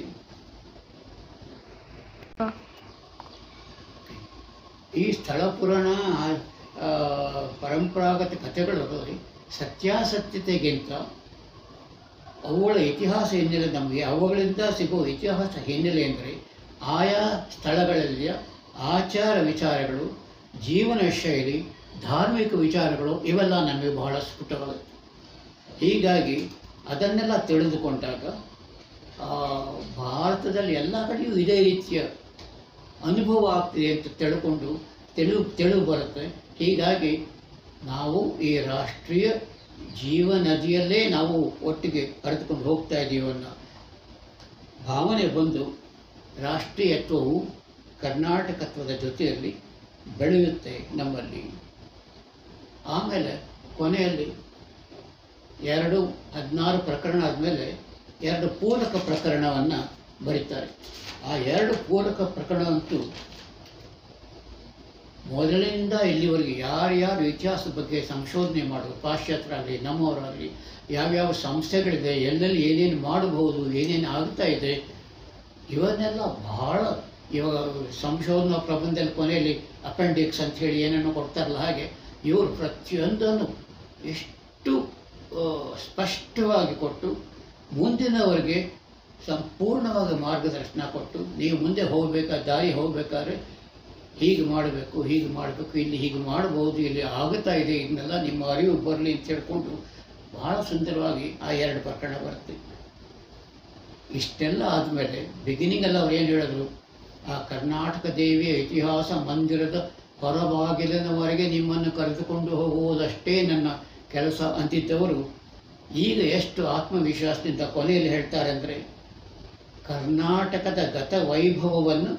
ಈ ಸ್ಥಳ ಪುರಾಣ ಆ, ಪರಂಪರಾಗತ ಕಥೆಗಳು ಸತ್ಯಾಸತ್ಯತೆಗಿಂತ ಅವುಗಳ ಇತಿಹಾಸ ಹಿನ್ನೆಲೆ ನಮಗೆ ಅವುಗಳಿಂದ ಸಿಗುವ ಇತಿಹಾಸ ಹಿನ್ನೆಲೆ ಅಂದರೆ ಆಯಾ ಸ್ಥಳಗಳಲ್ಲಿಯ ಆಚಾರ ವಿಚಾರಗಳು ಜೀವನ ಶೈಲಿ ಧಾರ್ಮಿಕ ವಿಚಾರಗಳು ಇವೆಲ್ಲ ನಮಗೆ ಬಹಳ ಸ್ಫುಟವಾಗುತ್ತೆ ಹೀಗಾಗಿ ಅದನ್ನೆಲ್ಲ ತಿಳಿದುಕೊಂಡಾಗ ಆ, ಭಾರತದಲ್ಲಿ ಎಲ್ಲ ಕಡೆಯೂ ಇದೇ ರೀತಿಯ ಅನುಭವ ಆಗ್ತಿದೆ ಅಂತ ತಿಳ್ಕೊಂಡು ತಿಳಿವು ತಿಳಿವು ಬರುತ್ತೆ ಹೀಗಾಗಿ ನಾವು ಈ ರಾಷ್ಟ್ರೀಯ ಜೀವ ನದಿಯಲ್ಲೇ ನಾವು ಒಟ್ಟಿಗೆ ಕರೆದುಕೊಂಡು ಹೋಗ್ತಾ ಇದ್ದೀವಿ ಅನ್ನೋ ಭಾವನೆ ಬಂದು ರಾಷ್ಟ್ರೀಯತ್ವವು ಕರ್ನಾಟಕತ್ವದ ಜೊತೆಯಲ್ಲಿ ಬೆಳೆಯುತ್ತೆ ನಮ್ಮಲ್ಲಿ ಆಮೇಲೆ ಕೊನೆಯಲ್ಲಿ ಎರಡು ಹದಿನಾರು ಪ್ರಕರಣ ಆದಮೇಲೆ ಎರಡು ಪೂರಕ ಪ್ರಕರಣವನ್ನು ಬರೀತಾರೆ ಆ ಎರಡು ಪೂರಕ ಪ್ರಕರಣ ಅಂತೂ ಮೊದಲಿಂದ ಇಲ್ಲಿವರೆಗೆ ಯಾರ್ಯಾರು ಇತಿಹಾಸದ ಬಗ್ಗೆ ಸಂಶೋಧನೆ ಮಾಡೋದು ಪಾಶ್ಚಾತ್ಯರಾಗಲಿ ನಮ್ಮವರಾಗಲಿ ಯಾವ್ಯಾವ ಸಂಸ್ಥೆಗಳಿದೆ ಎಲ್ಲೆಲ್ಲಿ ಏನೇನು ಮಾಡಬಹುದು ಏನೇನು ಆಗ್ತಾ ಇದೆ ಇವನ್ನೆಲ್ಲ ಬಹಳ ಇವಾಗ ಸಂಶೋಧನಾ ಪ್ರಬಂಧದಲ್ಲಿ ಕೊನೆಯಲ್ಲಿ ಅಪೆಂಡಿಕ್ಸ್ ಅಂತ ಹೇಳಿ ಏನೇನೋ ಕೊಡ್ತಾರಲ್ಲ ಹಾಗೆ ಇವರು ಪ್ರತಿಯೊಂದನ್ನು ಎಷ್ಟು ಆ, ಸ್ಪಷ್ಟವಾಗಿ ಕೊಟ್ಟು ಮುಂದಿನವರಿಗೆ ಸಂಪೂರ್ಣವಾಗಿ ಮಾರ್ಗದರ್ಶನ ಕೊಟ್ಟು ನೀವು ಮುಂದೆ ಹೋಗಬೇಕಾದ ದಾರಿ ಹೋಗಬೇಕಾದ್ರೆ ಹೀಗೆ ಮಾಡಬೇಕು ಹೀಗೆ ಮಾಡಬೇಕು ಇಲ್ಲಿ ಹೀಗೆ ಮಾಡಬಹುದು ಇಲ್ಲಿ ಆಗುತ್ತಾ ಇದೆ ಇದನ್ನೆಲ್ಲ ನಿಮ್ಮ ಅರಿವು ಬರಲಿ ಅಂತ ಹೇಳ್ಕೊಂಡು ಬಹಳ ಸುಂದರವಾಗಿ ಆ ಎರಡು ಪ್ರಕರಣ ಬರುತ್ತೆ ಇಷ್ಟೆಲ್ಲ ಆದಮೇಲೆ ಬಿಗಿನಿಂಗಲ್ಲಿ ಅವ್ರು ಏನು ಹೇಳಿದ್ರು ಆ ಕರ್ನಾಟಕ ದೇವಿಯ ಇತಿಹಾಸ ಮಂದಿರದ ಹೊರಬಾಗಿಲಿನವರೆಗೆ ನಿಮ್ಮನ್ನು ಕರೆದುಕೊಂಡು ಹೋಗುವುದಷ್ಟೇ ನನ್ನ ಕೆಲಸ ಅಂತಿದ್ದವರು ಈಗ ಎಷ್ಟು ಆತ್ಮವಿಶ್ವಾಸದಿಂದ ಕೊನೆಯಲ್ಲಿ ಹೇಳ್ತಾರೆ ಅಂದರೆ ಕರ್ನಾಟಕದ ಗತ ವೈಭವವನ್ನು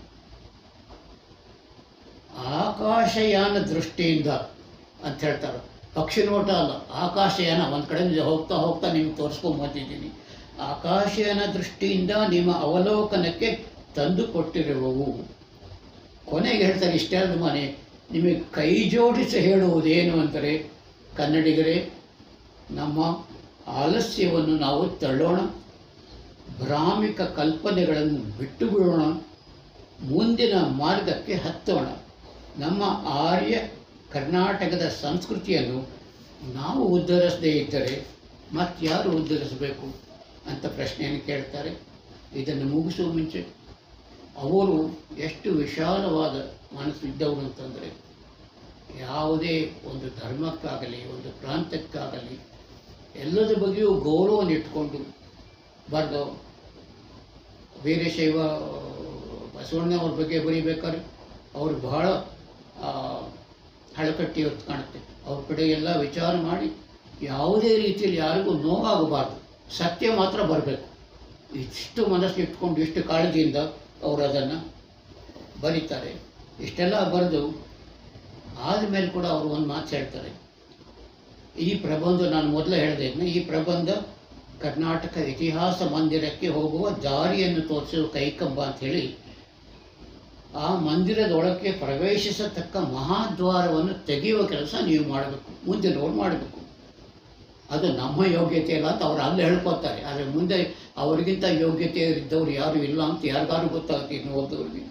ಆಕಾಶಯಾನ ದೃಷ್ಟಿಯಿಂದ ಅಂತ ಹೇಳ್ತಾರೆ ಪಕ್ಷಿ ನೋಟ ಅಲ್ಲ ಆಕಾಶಯಾನ ಒಂದು ಕಡೆಯಿಂದ ಹೋಗ್ತಾ ಹೋಗ್ತಾ ನಿಮ್ಗೆ ತೋರಿಸ್ಕೊಂಬಂದಿದ್ದೀನಿ ಆಕಾಶಯಾನ ದೃಷ್ಟಿಯಿಂದ ನಿಮ್ಮ ಅವಲೋಕನಕ್ಕೆ ತಂದು ಕೊಟ್ಟಿರುವವು ಕೊನೆಗೆ ಹೇಳ್ತಾರೆ ಇಷ್ಟೆಲ್ಲ ಮನೆ ನಿಮಗೆ ಕೈ ಜೋಡಿಸಿ ಹೇಳುವುದೇನು ಅಂದರೆ ಕನ್ನಡಿಗರೇ ನಮ್ಮ ಆಲಸ್ಯವನ್ನು ನಾವು ತಳ್ಳೋಣ ಭ್ರಾಮಿಕ ಕಲ್ಪನೆಗಳನ್ನು ಬಿಟ್ಟು ಬಿಡೋಣ ಮುಂದಿನ ಮಾರ್ಗಕ್ಕೆ ಹತ್ತೋಣ ನಮ್ಮ ಆರ್ಯ ಕರ್ನಾಟಕದ ಸಂಸ್ಕೃತಿಯನ್ನು ನಾವು ಉದ್ಧರಿಸದೇ ಇದ್ದರೆ ಮತ್ತಾರು ಉದ್ಧರಿಸಬೇಕು ಅಂತ ಪ್ರಶ್ನೆಯನ್ನು ಕೇಳ್ತಾರೆ ಇದನ್ನು ಮುಗಿಸುವ ಮುಂಚೆ ಅವರು ಎಷ್ಟು ವಿಶಾಲವಾದ ಮನಸ್ಸು ಇದ್ದವರು ಅಂತಂದರೆ ಯಾವುದೇ ಒಂದು ಧರ್ಮಕ್ಕಾಗಲಿ ಒಂದು ಪ್ರಾಂತ್ಯಕ್ಕಾಗಲಿ ಎಲ್ಲದ ಬಗ್ಗೆಯೂ ಗೌರವವನ್ನು ಇಟ್ಕೊಂಡು ಬರೆದು ವೀರಶೈವ ಬಸವಣ್ಣವ್ರ ಬಗ್ಗೆ ಬರೀಬೇಕಾದ್ರೆ ಅವರು ಬಹಳ ಆ, ಹಳಕಟ್ಟಿ ಹೊತ್ತು ಕಾಣುತ್ತೆ ಅವ್ರ ಕಡೆ ಎಲ್ಲ ವಿಚಾರ ಮಾಡಿ ಯಾವುದೇ ರೀತಿಯಲ್ಲಿ ಯಾರಿಗೂ ನೋವಾಗಬಾರ್ದು ಸತ್ಯ ಮಾತ್ರ ಬರಬೇಕು ಇಷ್ಟು ಮನಸ್ಸು ಇಟ್ಕೊಂಡು ಇಷ್ಟು ಕಾಳಜಿಯಿಂದ ಅವರು ಅದನ್ನು ಬರೀತಾರೆ ಇಷ್ಟೆಲ್ಲ ಬರೆದು ಆದಮೇಲೆ ಕೂಡ ಅವರು ಒಂದು ಮಾತು ಹೇಳ್ತಾರೆ ಈ ಪ್ರಬಂಧ ನಾನು ಮೊದಲೇ ಹೇಳಿದೆ ಇದನ್ನ, ಈ ಪ್ರಬಂಧ ಕರ್ನಾಟಕ ಇತಿಹಾಸ ಮಂದಿರಕ್ಕೆ ಹೋಗುವ ದಾರಿಯನ್ನು ತೋರಿಸುವ ಕೈಕಂಬ ಅಂಥೇಳಿ ಆ ಮಂದಿರದೊಳಕ್ಕೆ ಪ್ರವೇಶಿಸತಕ್ಕ ಮಹಾದ್ವಾರವನ್ನು ತೆಗೆಯುವ ಕೆಲಸ ನೀವು ಮಾಡಬೇಕು ಮುಂದಿನವ್ರು ಮಾಡಬೇಕು ಅದು ನಮ್ಮ ಯೋಗ್ಯತೆ ಇಲ್ಲ ಅಂತ ಅವ್ರು ಅಲ್ಲಿ ಹೇಳ್ಕೊತಾರೆ ಆದರೆ ಮುಂದೆ ಅವರಿಗಿಂತ ಯೋಗ್ಯತೆ ಇದ್ದವ್ರು ಯಾರು ಇಲ್ಲ ಅಂತ ಯಾರಿಗಾರು ಗೊತ್ತಾಗುತ್ತೆ ಇನ್ನು ಓದೋರಿಗೆ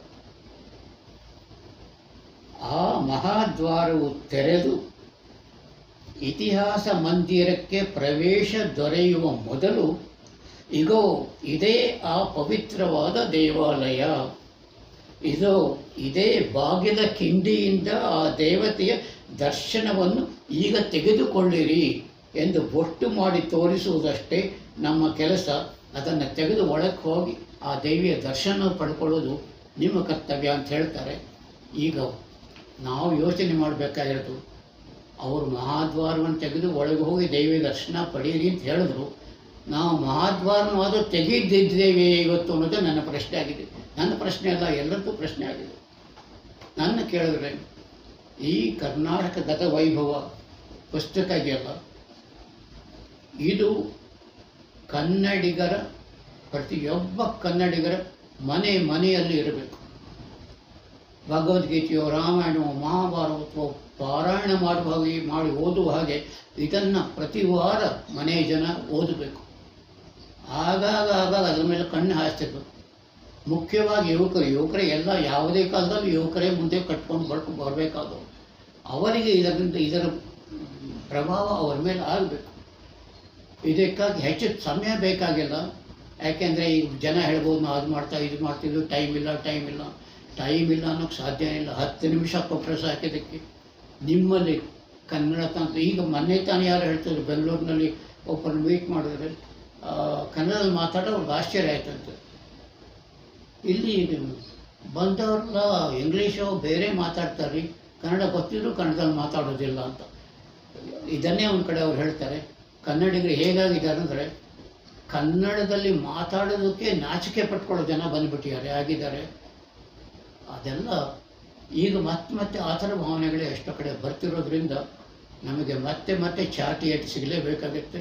ಆ ಮಹಾದ್ವಾರವು ತೆರೆದು ಇತಿಹಾಸ ಮಂದಿರಕ್ಕೆ ಪ್ರವೇಶ ದೊರೆಯುವ ಮೊದಲು ಇಗೋ ಇದೇ ಆ ಪವಿತ್ರವಾದ ದೇವಾಲಯ ಇದು ಇದೇ ಬಾಗಿಲ ಕಿಂಡಿಯಿಂದ ಆ ದೇವತೆಯ ದರ್ಶನವನ್ನು ಈಗ ತೆಗೆದುಕೊಳ್ಳಿರಿ ಎಂದು ಬೊಟ್ಟು ಮಾಡಿ ತೋರಿಸುವುದಷ್ಟೇ ನಮ್ಮ ಕೆಲಸ ಅದನ್ನು ತೆಗೆದು ಒಳಕ್ಕೆ ಹೋಗಿ ಆ ದೇವಿಯ ದರ್ಶನ ಪಡ್ಕೊಳ್ಳೋದು ನಿಮ್ಮ ಕರ್ತವ್ಯ ಅಂತ ಹೇಳ್ತಾರೆ ಈಗ ನಾವು ಯೋಚನೆ ಮಾಡಬೇಕಾಗಿರೋದು ಅವರು ಮಹಾದ್ವಾರವನ್ನು ತೆಗೆದು ಒಳಗೆ ಹೋಗಿ ದೇವಿಯ ದರ್ಶನ ಪಡೀರಿ ಅಂತ ಹೇಳಿದ್ರು ನಾವು ಮಹಾದ್ವಾರವಾದರೂ ತೆಗೆದಿದ್ದೇವೆ ಇವತ್ತು ಅನ್ನೋದು ನನ್ನ ಪ್ರಶ್ನೆ ಆಗಿದೆ ನನ್ನ ಪ್ರಶ್ನೆ ಅಲ್ಲ ಎಲ್ಲರದ್ದು ಪ್ರಶ್ನೆ ಆಗಿದೆ ನನ್ನ ಕೇಳಿದ್ರೆ ಈ ಕರ್ನಾಟಕ ಗತ ವೈಭವ ಪುಸ್ತಕ ಇದೆಯಲ್ಲ ಇದು ಕನ್ನಡಿಗರ ಪ್ರತಿಯೊಬ್ಬ ಕನ್ನಡಿಗರ ಮನೆ ಮನೆಯಲ್ಲಿ ಇರಬೇಕು ಭಗವದ್ಗೀತೆಯೋ ರಾಮಾಯಣವೋ ಮಹಾಭಾರತವೋ ಪಾರಾಯಣ ಮಾಡುವ ಹಾಗೆ ಮಾಡಿ ಓದುವ ಹಾಗೆ ಇದನ್ನು ಪ್ರತಿ ವಾರ ಮನೆಯ ಜನ ಓದಬೇಕು ಆಗಾಗ ಆಗಾಗ ಅದರ ಮೇಲೆ ಕಣ್ಣು ಹಾಯಿಸ್ತಿರ್ಬೇಕು ಮುಖ್ಯವಾಗಿ ಯುವಕರು ಯುವಕರೇ ಎಲ್ಲ ಯಾವುದೇ ಕಾಲದಲ್ಲೂ ಯುವಕರೇ ಮುಂದೆ ಕಟ್ಕೊಂಡು ಬರ್ಕೊಂಡು ಬರಬೇಕಾದವರು ಅವರಿಗೆ ಇದರಿಂದ ಇದರ ಪ್ರಭಾವ ಅವರ ಮೇಲೆ ಆಗಬೇಕು ಇದಕ್ಕಾಗಿ ಹೆಚ್ಚು ಸಮಯ ಬೇಕಾಗಿಲ್ಲ ಯಾಕೆಂದರೆ ಈಗ ಜನ ಹೇಳ್ಬೋದು ನಾವು ಅದು ಮಾಡ್ತಾ ಇದು ಮಾಡ್ತಿದ್ವಿ ಟೈಮ್ ಇಲ್ಲ ಟೈಮ್ ಇಲ್ಲ ಟೈಮ್ ಇಲ್ಲ ಅನ್ನೋಕ್ಕೆ ಸಾಧ್ಯ ಇಲ್ಲ ಹತ್ತು ನಿಮಿಷ ಕೊಟ್ಟರೆ ಸಾಕಿದ್ದಕ್ಕೆ ನಿಮ್ಮಲ್ಲಿ ಕನ್ನಡ ತಂತ್ರ ಈಗ ಮೊನ್ನೆ ತಾನೇ ಯಾರು ಹೇಳ್ತಾರೆ ಬೆಂಗಳೂರಿನಲ್ಲಿ ಒಬ್ಬರನ್ನು ಮೀಟ್ ಮಾಡಿದ್ರೆ ಆ, ಕನ್ನಡದಲ್ಲಿ ಮಾತಾಡೋ ಅವ್ರಿಗೆ ಆಶ್ಚರ್ಯ ಆಯ್ತಂತೆ ಇಲ್ಲಿ ಬಂದವ್ರೆಲ್ಲ ಇಂಗ್ಲೀಷು ಬೇರೆ ಮಾತಾಡ್ತಾರೆ ಕನ್ನಡ ಗೊತ್ತಿದ್ರು ಕನ್ನಡದಲ್ಲಿ ಮಾತಾಡೋದಿಲ್ಲ ಅಂತ ಇದನ್ನೇ ಒಂದು ಕಡೆ ಅವ್ರು ಹೇಳ್ತಾರೆ ಕನ್ನಡಿಗರು ಹೇಗಾಗಿದ್ದಾರೆ ಅಂದರೆ ಕನ್ನಡದಲ್ಲಿ ಮಾತಾಡೋದಕ್ಕೆ ನಾಚಿಕೆ ಪಟ್ಕೊಳ್ಳೋ ಜನ ಬಂದುಬಿಟ್ಟಿದ್ದಾರೆ ಆಗಿದ್ದಾರೆ ಅದೆಲ್ಲ ಈಗ ಮತ್ತೆ ಮತ್ತೆ ಆ ಥರ ಭಾವನೆಗಳೇ ಎಷ್ಟೋ ಕಡೆ ಬರ್ತಿರೋದ್ರಿಂದ ನಮಗೆ ಮತ್ತೆ ಮತ್ತೆ ಚಾಟಿ ಏಟು ಸಿಗಲೇಬೇಕಾಗುತ್ತೆ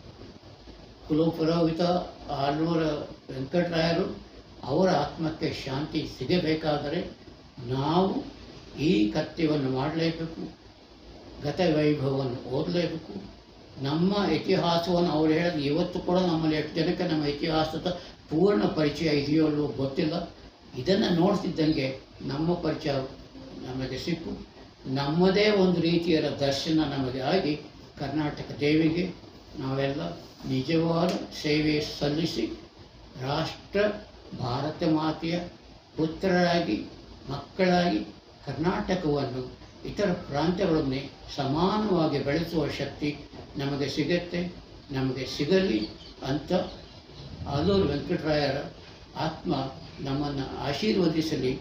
ಕುಲಪುರೋಹಿತ ಆಲೂರ ವೆಂಕಟರಾಯರು ಅವರ ಆತ್ಮಕ್ಕೆ ಶಾಂತಿ ಸಿಗಬೇಕಾದರೆ ನಾವು ಈ ಕರ್ತವ್ಯವನ್ನು ಮಾಡಲೇಬೇಕು ಗತ ವೈಭವವನ್ನು ಓದಲೇಬೇಕು ನಮ್ಮ ಇತಿಹಾಸವನ್ನು ಅವ್ರು ಹೇಳಿದ ಇವತ್ತು ಕೂಡ ನಮ್ಮಲ್ಲಿ ಎಷ್ಟು ಜನಕ್ಕೆ ನಮ್ಮ ಇತಿಹಾಸದ ಪೂರ್ಣ ಪರಿಚಯ ಇದೆಯೋ ಅಲ್ಲವೋ ಗೊತ್ತಿಲ್ಲ ಇದನ್ನು ನೋಡ್ತಿದ್ದಂಗೆ ನಮ್ಮ ಪರಿಚಯ ನಮಗೆ ಸಿಕ್ಕು ನಮ್ಮದೇ ಒಂದು ರೀತಿಯ ದರ್ಶನ ನಮಗೆ ಆಗಿ ಕರ್ನಾಟಕ ದೇವಿಗೆ ನಾವೆಲ್ಲ ನಿಜವಾದ ಸೇವೆ ಸಲ್ಲಿಸಿ ರಾಷ್ಟ್ರ ಭಾರತ ಮಾತೆಯ ಪುತ್ರರಾಗಿ ಮಕ್ಕಳಾಗಿ ಕರ್ನಾಟಕವನ್ನು ಇತರ ಪ್ರಾಂತ್ಯಗಳನ್ನೇ ಸಮಾನವಾಗಿ ಬೆಳೆಸುವ ಶಕ್ತಿ ನಮಗೆ ಸಿಗತ್ತೆ ನಮಗೆ ಸಿಗಲಿ ಅಂತ ಆಲೂರು ವೆಂಕಟರಾಯರ ಆತ್ಮ ನಮ್ಮನ್ನು ಆಶೀರ್ವದಿಸಲಿ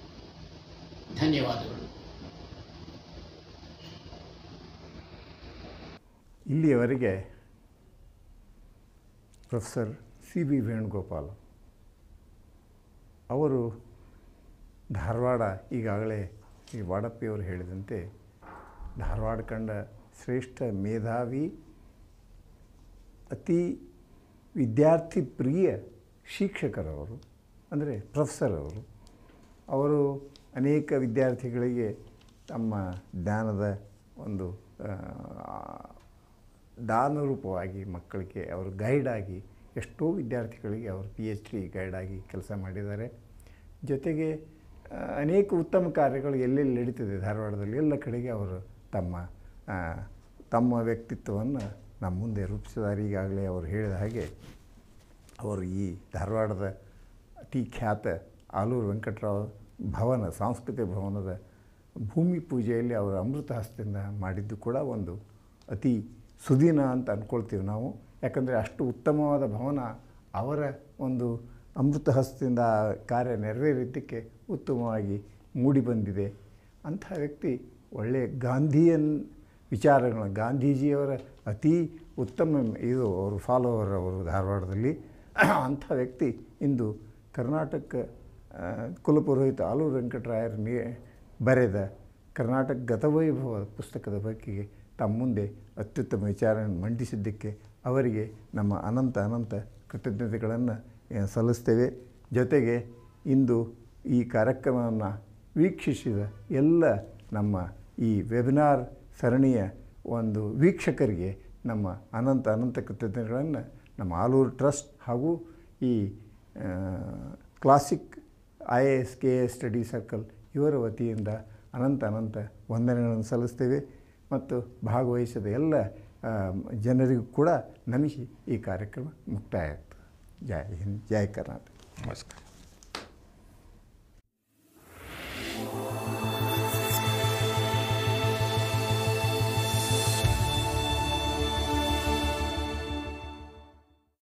ಧನ್ಯವಾದಗಳು ಇಲ್ಲಿಯವರೆಗೆ ಪ್ರೊಫೆಸರ್ ಸಿ ಬಿ ವೇಣುಗೋಪಾಲ್ ಅವರು ಧಾರವಾಡ ಈಗಾಗಲೇ ಈ ವಾಡಪ್ಪಿಯವರು ಹೇಳಿದಂತೆ ಧಾರವಾಡ ಕಂಡ ಶ್ರೇಷ್ಠ ಮೇಧಾವಿ ಅತಿ ವಿದ್ಯಾರ್ಥಿ ಪ್ರಿಯ ಶಿಕ್ಷಕರವರು ಅಂದರೆ ಪ್ರೊಫೆಸರ್ ಅವರು ಅವರು ಅನೇಕ ವಿದ್ಯಾರ್ಥಿಗಳಿಗೆ ತಮ್ಮ ಜ್ಞಾನದ ಒಂದು ಆ, ದಾನರೂಪವಾಗಿ ಮಕ್ಕಳಿಗೆ ಅವರು ಗೈಡಾಗಿ ಎಷ್ಟೋ ವಿದ್ಯಾರ್ಥಿಗಳಿಗೆ ಅವರು ಪಿ ಎಚ್ ಡಿ ಗೈಡಾಗಿ ಕೆಲಸ ಮಾಡಿದ್ದಾರೆ ಜೊತೆಗೆ ಆ, ಅನೇಕ ಉತ್ತಮ ಕಾರ್ಯಗಳು ಎಲ್ಲೆಲ್ಲಿ ನಡೀತಿದೆ ಧಾರವಾಡದಲ್ಲಿ ಎಲ್ಲ ಕಡೆಗೆ ಅವರು ತಮ್ಮ ಆ, ತಮ್ಮ ವ್ಯಕ್ತಿತ್ವವನ್ನು ನಮ್ಮ ಮುಂದೆ ರೂಪಿಸಿದ್ದಾರೆ ಈಗಾಗಲೇ ಅವರು ಹೇಳಿದ ಹಾಗೆ ಅವರು ಈ ಧಾರವಾಡದ ಅತಿ ಖ್ಯಾತ ಆಲೂರು ವೆಂಕಟರಾವ್ ಭವನ ಸಾಂಸ್ಕೃತಿಕ ಭವನದ ಭೂಮಿ ಪೂಜೆಯಲ್ಲಿ ಅವರ ಅಮೃತ ಹಸ್ತದಿಂದ ಮಾಡಿದ್ದು ಕೂಡ ಒಂದು ಅತಿ ಸುದಿನ ಅಂತ ಅಂದ್ಕೊಳ್ತೀವಿ ನಾವು ಯಾಕಂದರೆ ಅಷ್ಟು ಉತ್ತಮವಾದ ಭವನ ಅವರ ಒಂದು ಅಮೃತ ಹಸ್ತದಿಂದ ಆ ಕಾರ್ಯ ನೆರವೇರಿದ್ದಕ್ಕೆ ಉತ್ತಮವಾಗಿ ಮೂಡಿ ಬಂದಿದೆ ಅಂಥ ವ್ಯಕ್ತಿ ಒಳ್ಳೆಯ ಗಾಂಧಿಯನ್ ವಿಚಾರಗಳನ್ನು ಗಾಂಧೀಜಿಯವರ ಅತಿ ಉತ್ತಮ ಇದು ಅವರು ಫಾಲೋವರ್ ಅವರು ಧಾರವಾಡದಲ್ಲಿ ಅಂಥ ವ್ಯಕ್ತಿ ಇಂದು ಕರ್ನಾಟಕ ಆ, ಕುಲಪುರೋಹಿತ ಆಲೂರು ವೆಂಕಟರಾಯರ್ ನೀ ಬರೆದ ಕರ್ನಾಟಕ ಗತವೈಭವ ಪುಸ್ತಕದ ಬಗ್ಗೆ ತಮ್ಮ ಮುಂದೆ ಅತ್ಯುತ್ತಮ ವಿಚಾರವನ್ನು ಮಂಡಿಸಿದ್ದಕ್ಕೆ ಅವರಿಗೆ ನಮ್ಮ ಅನಂತ ಅನಂತ ಕೃತಜ್ಞತೆಗಳನ್ನು ಆ, ಸಲ್ಲಿಸ್ತೇವೆ ಜೊತೆಗೆ ಇಂದು ಈ ಕಾರ್ಯಕ್ರಮವನ್ನು ವೀಕ್ಷಿಸಿದ ಎಲ್ಲ ನಮ್ಮ ಈ ವೆಬಿನಾರ್ ಸರಣಿಯ ಒಂದು ವೀಕ್ಷಕರಿಗೆ ನಮ್ಮ ಅನಂತ ಅನಂತ ಕೃತಜ್ಞತೆಗಳನ್ನು ನಮ್ಮ ಆಲೂರು ಟ್ರಸ್ಟ್ ಹಾಗೂ ಈ ಆ, classic I A S K S study circle ಇವರ ವತಿಯಿಂದ ಅನಂತ ಅನಂತ ವಂದನೆಗಳನ್ನು ಸಲ್ಲಿಸ್ತೇವೆ ಮತ್ತು ಭಾಗವಹಿಸಿದ ಎಲ್ಲ ಆ, ಜನರಿಗೂ ಕೂಡ ನಮಿಸಿ ಈ ಕಾರ್ಯಕ್ರಮ ಮುಕ್ತಾಯ ಆಗ್ತದೆ ಜೈ ಹಿಂದ್ ಜೈ ಕರ್ನಾಟಕ ನಮಸ್ಕಾರ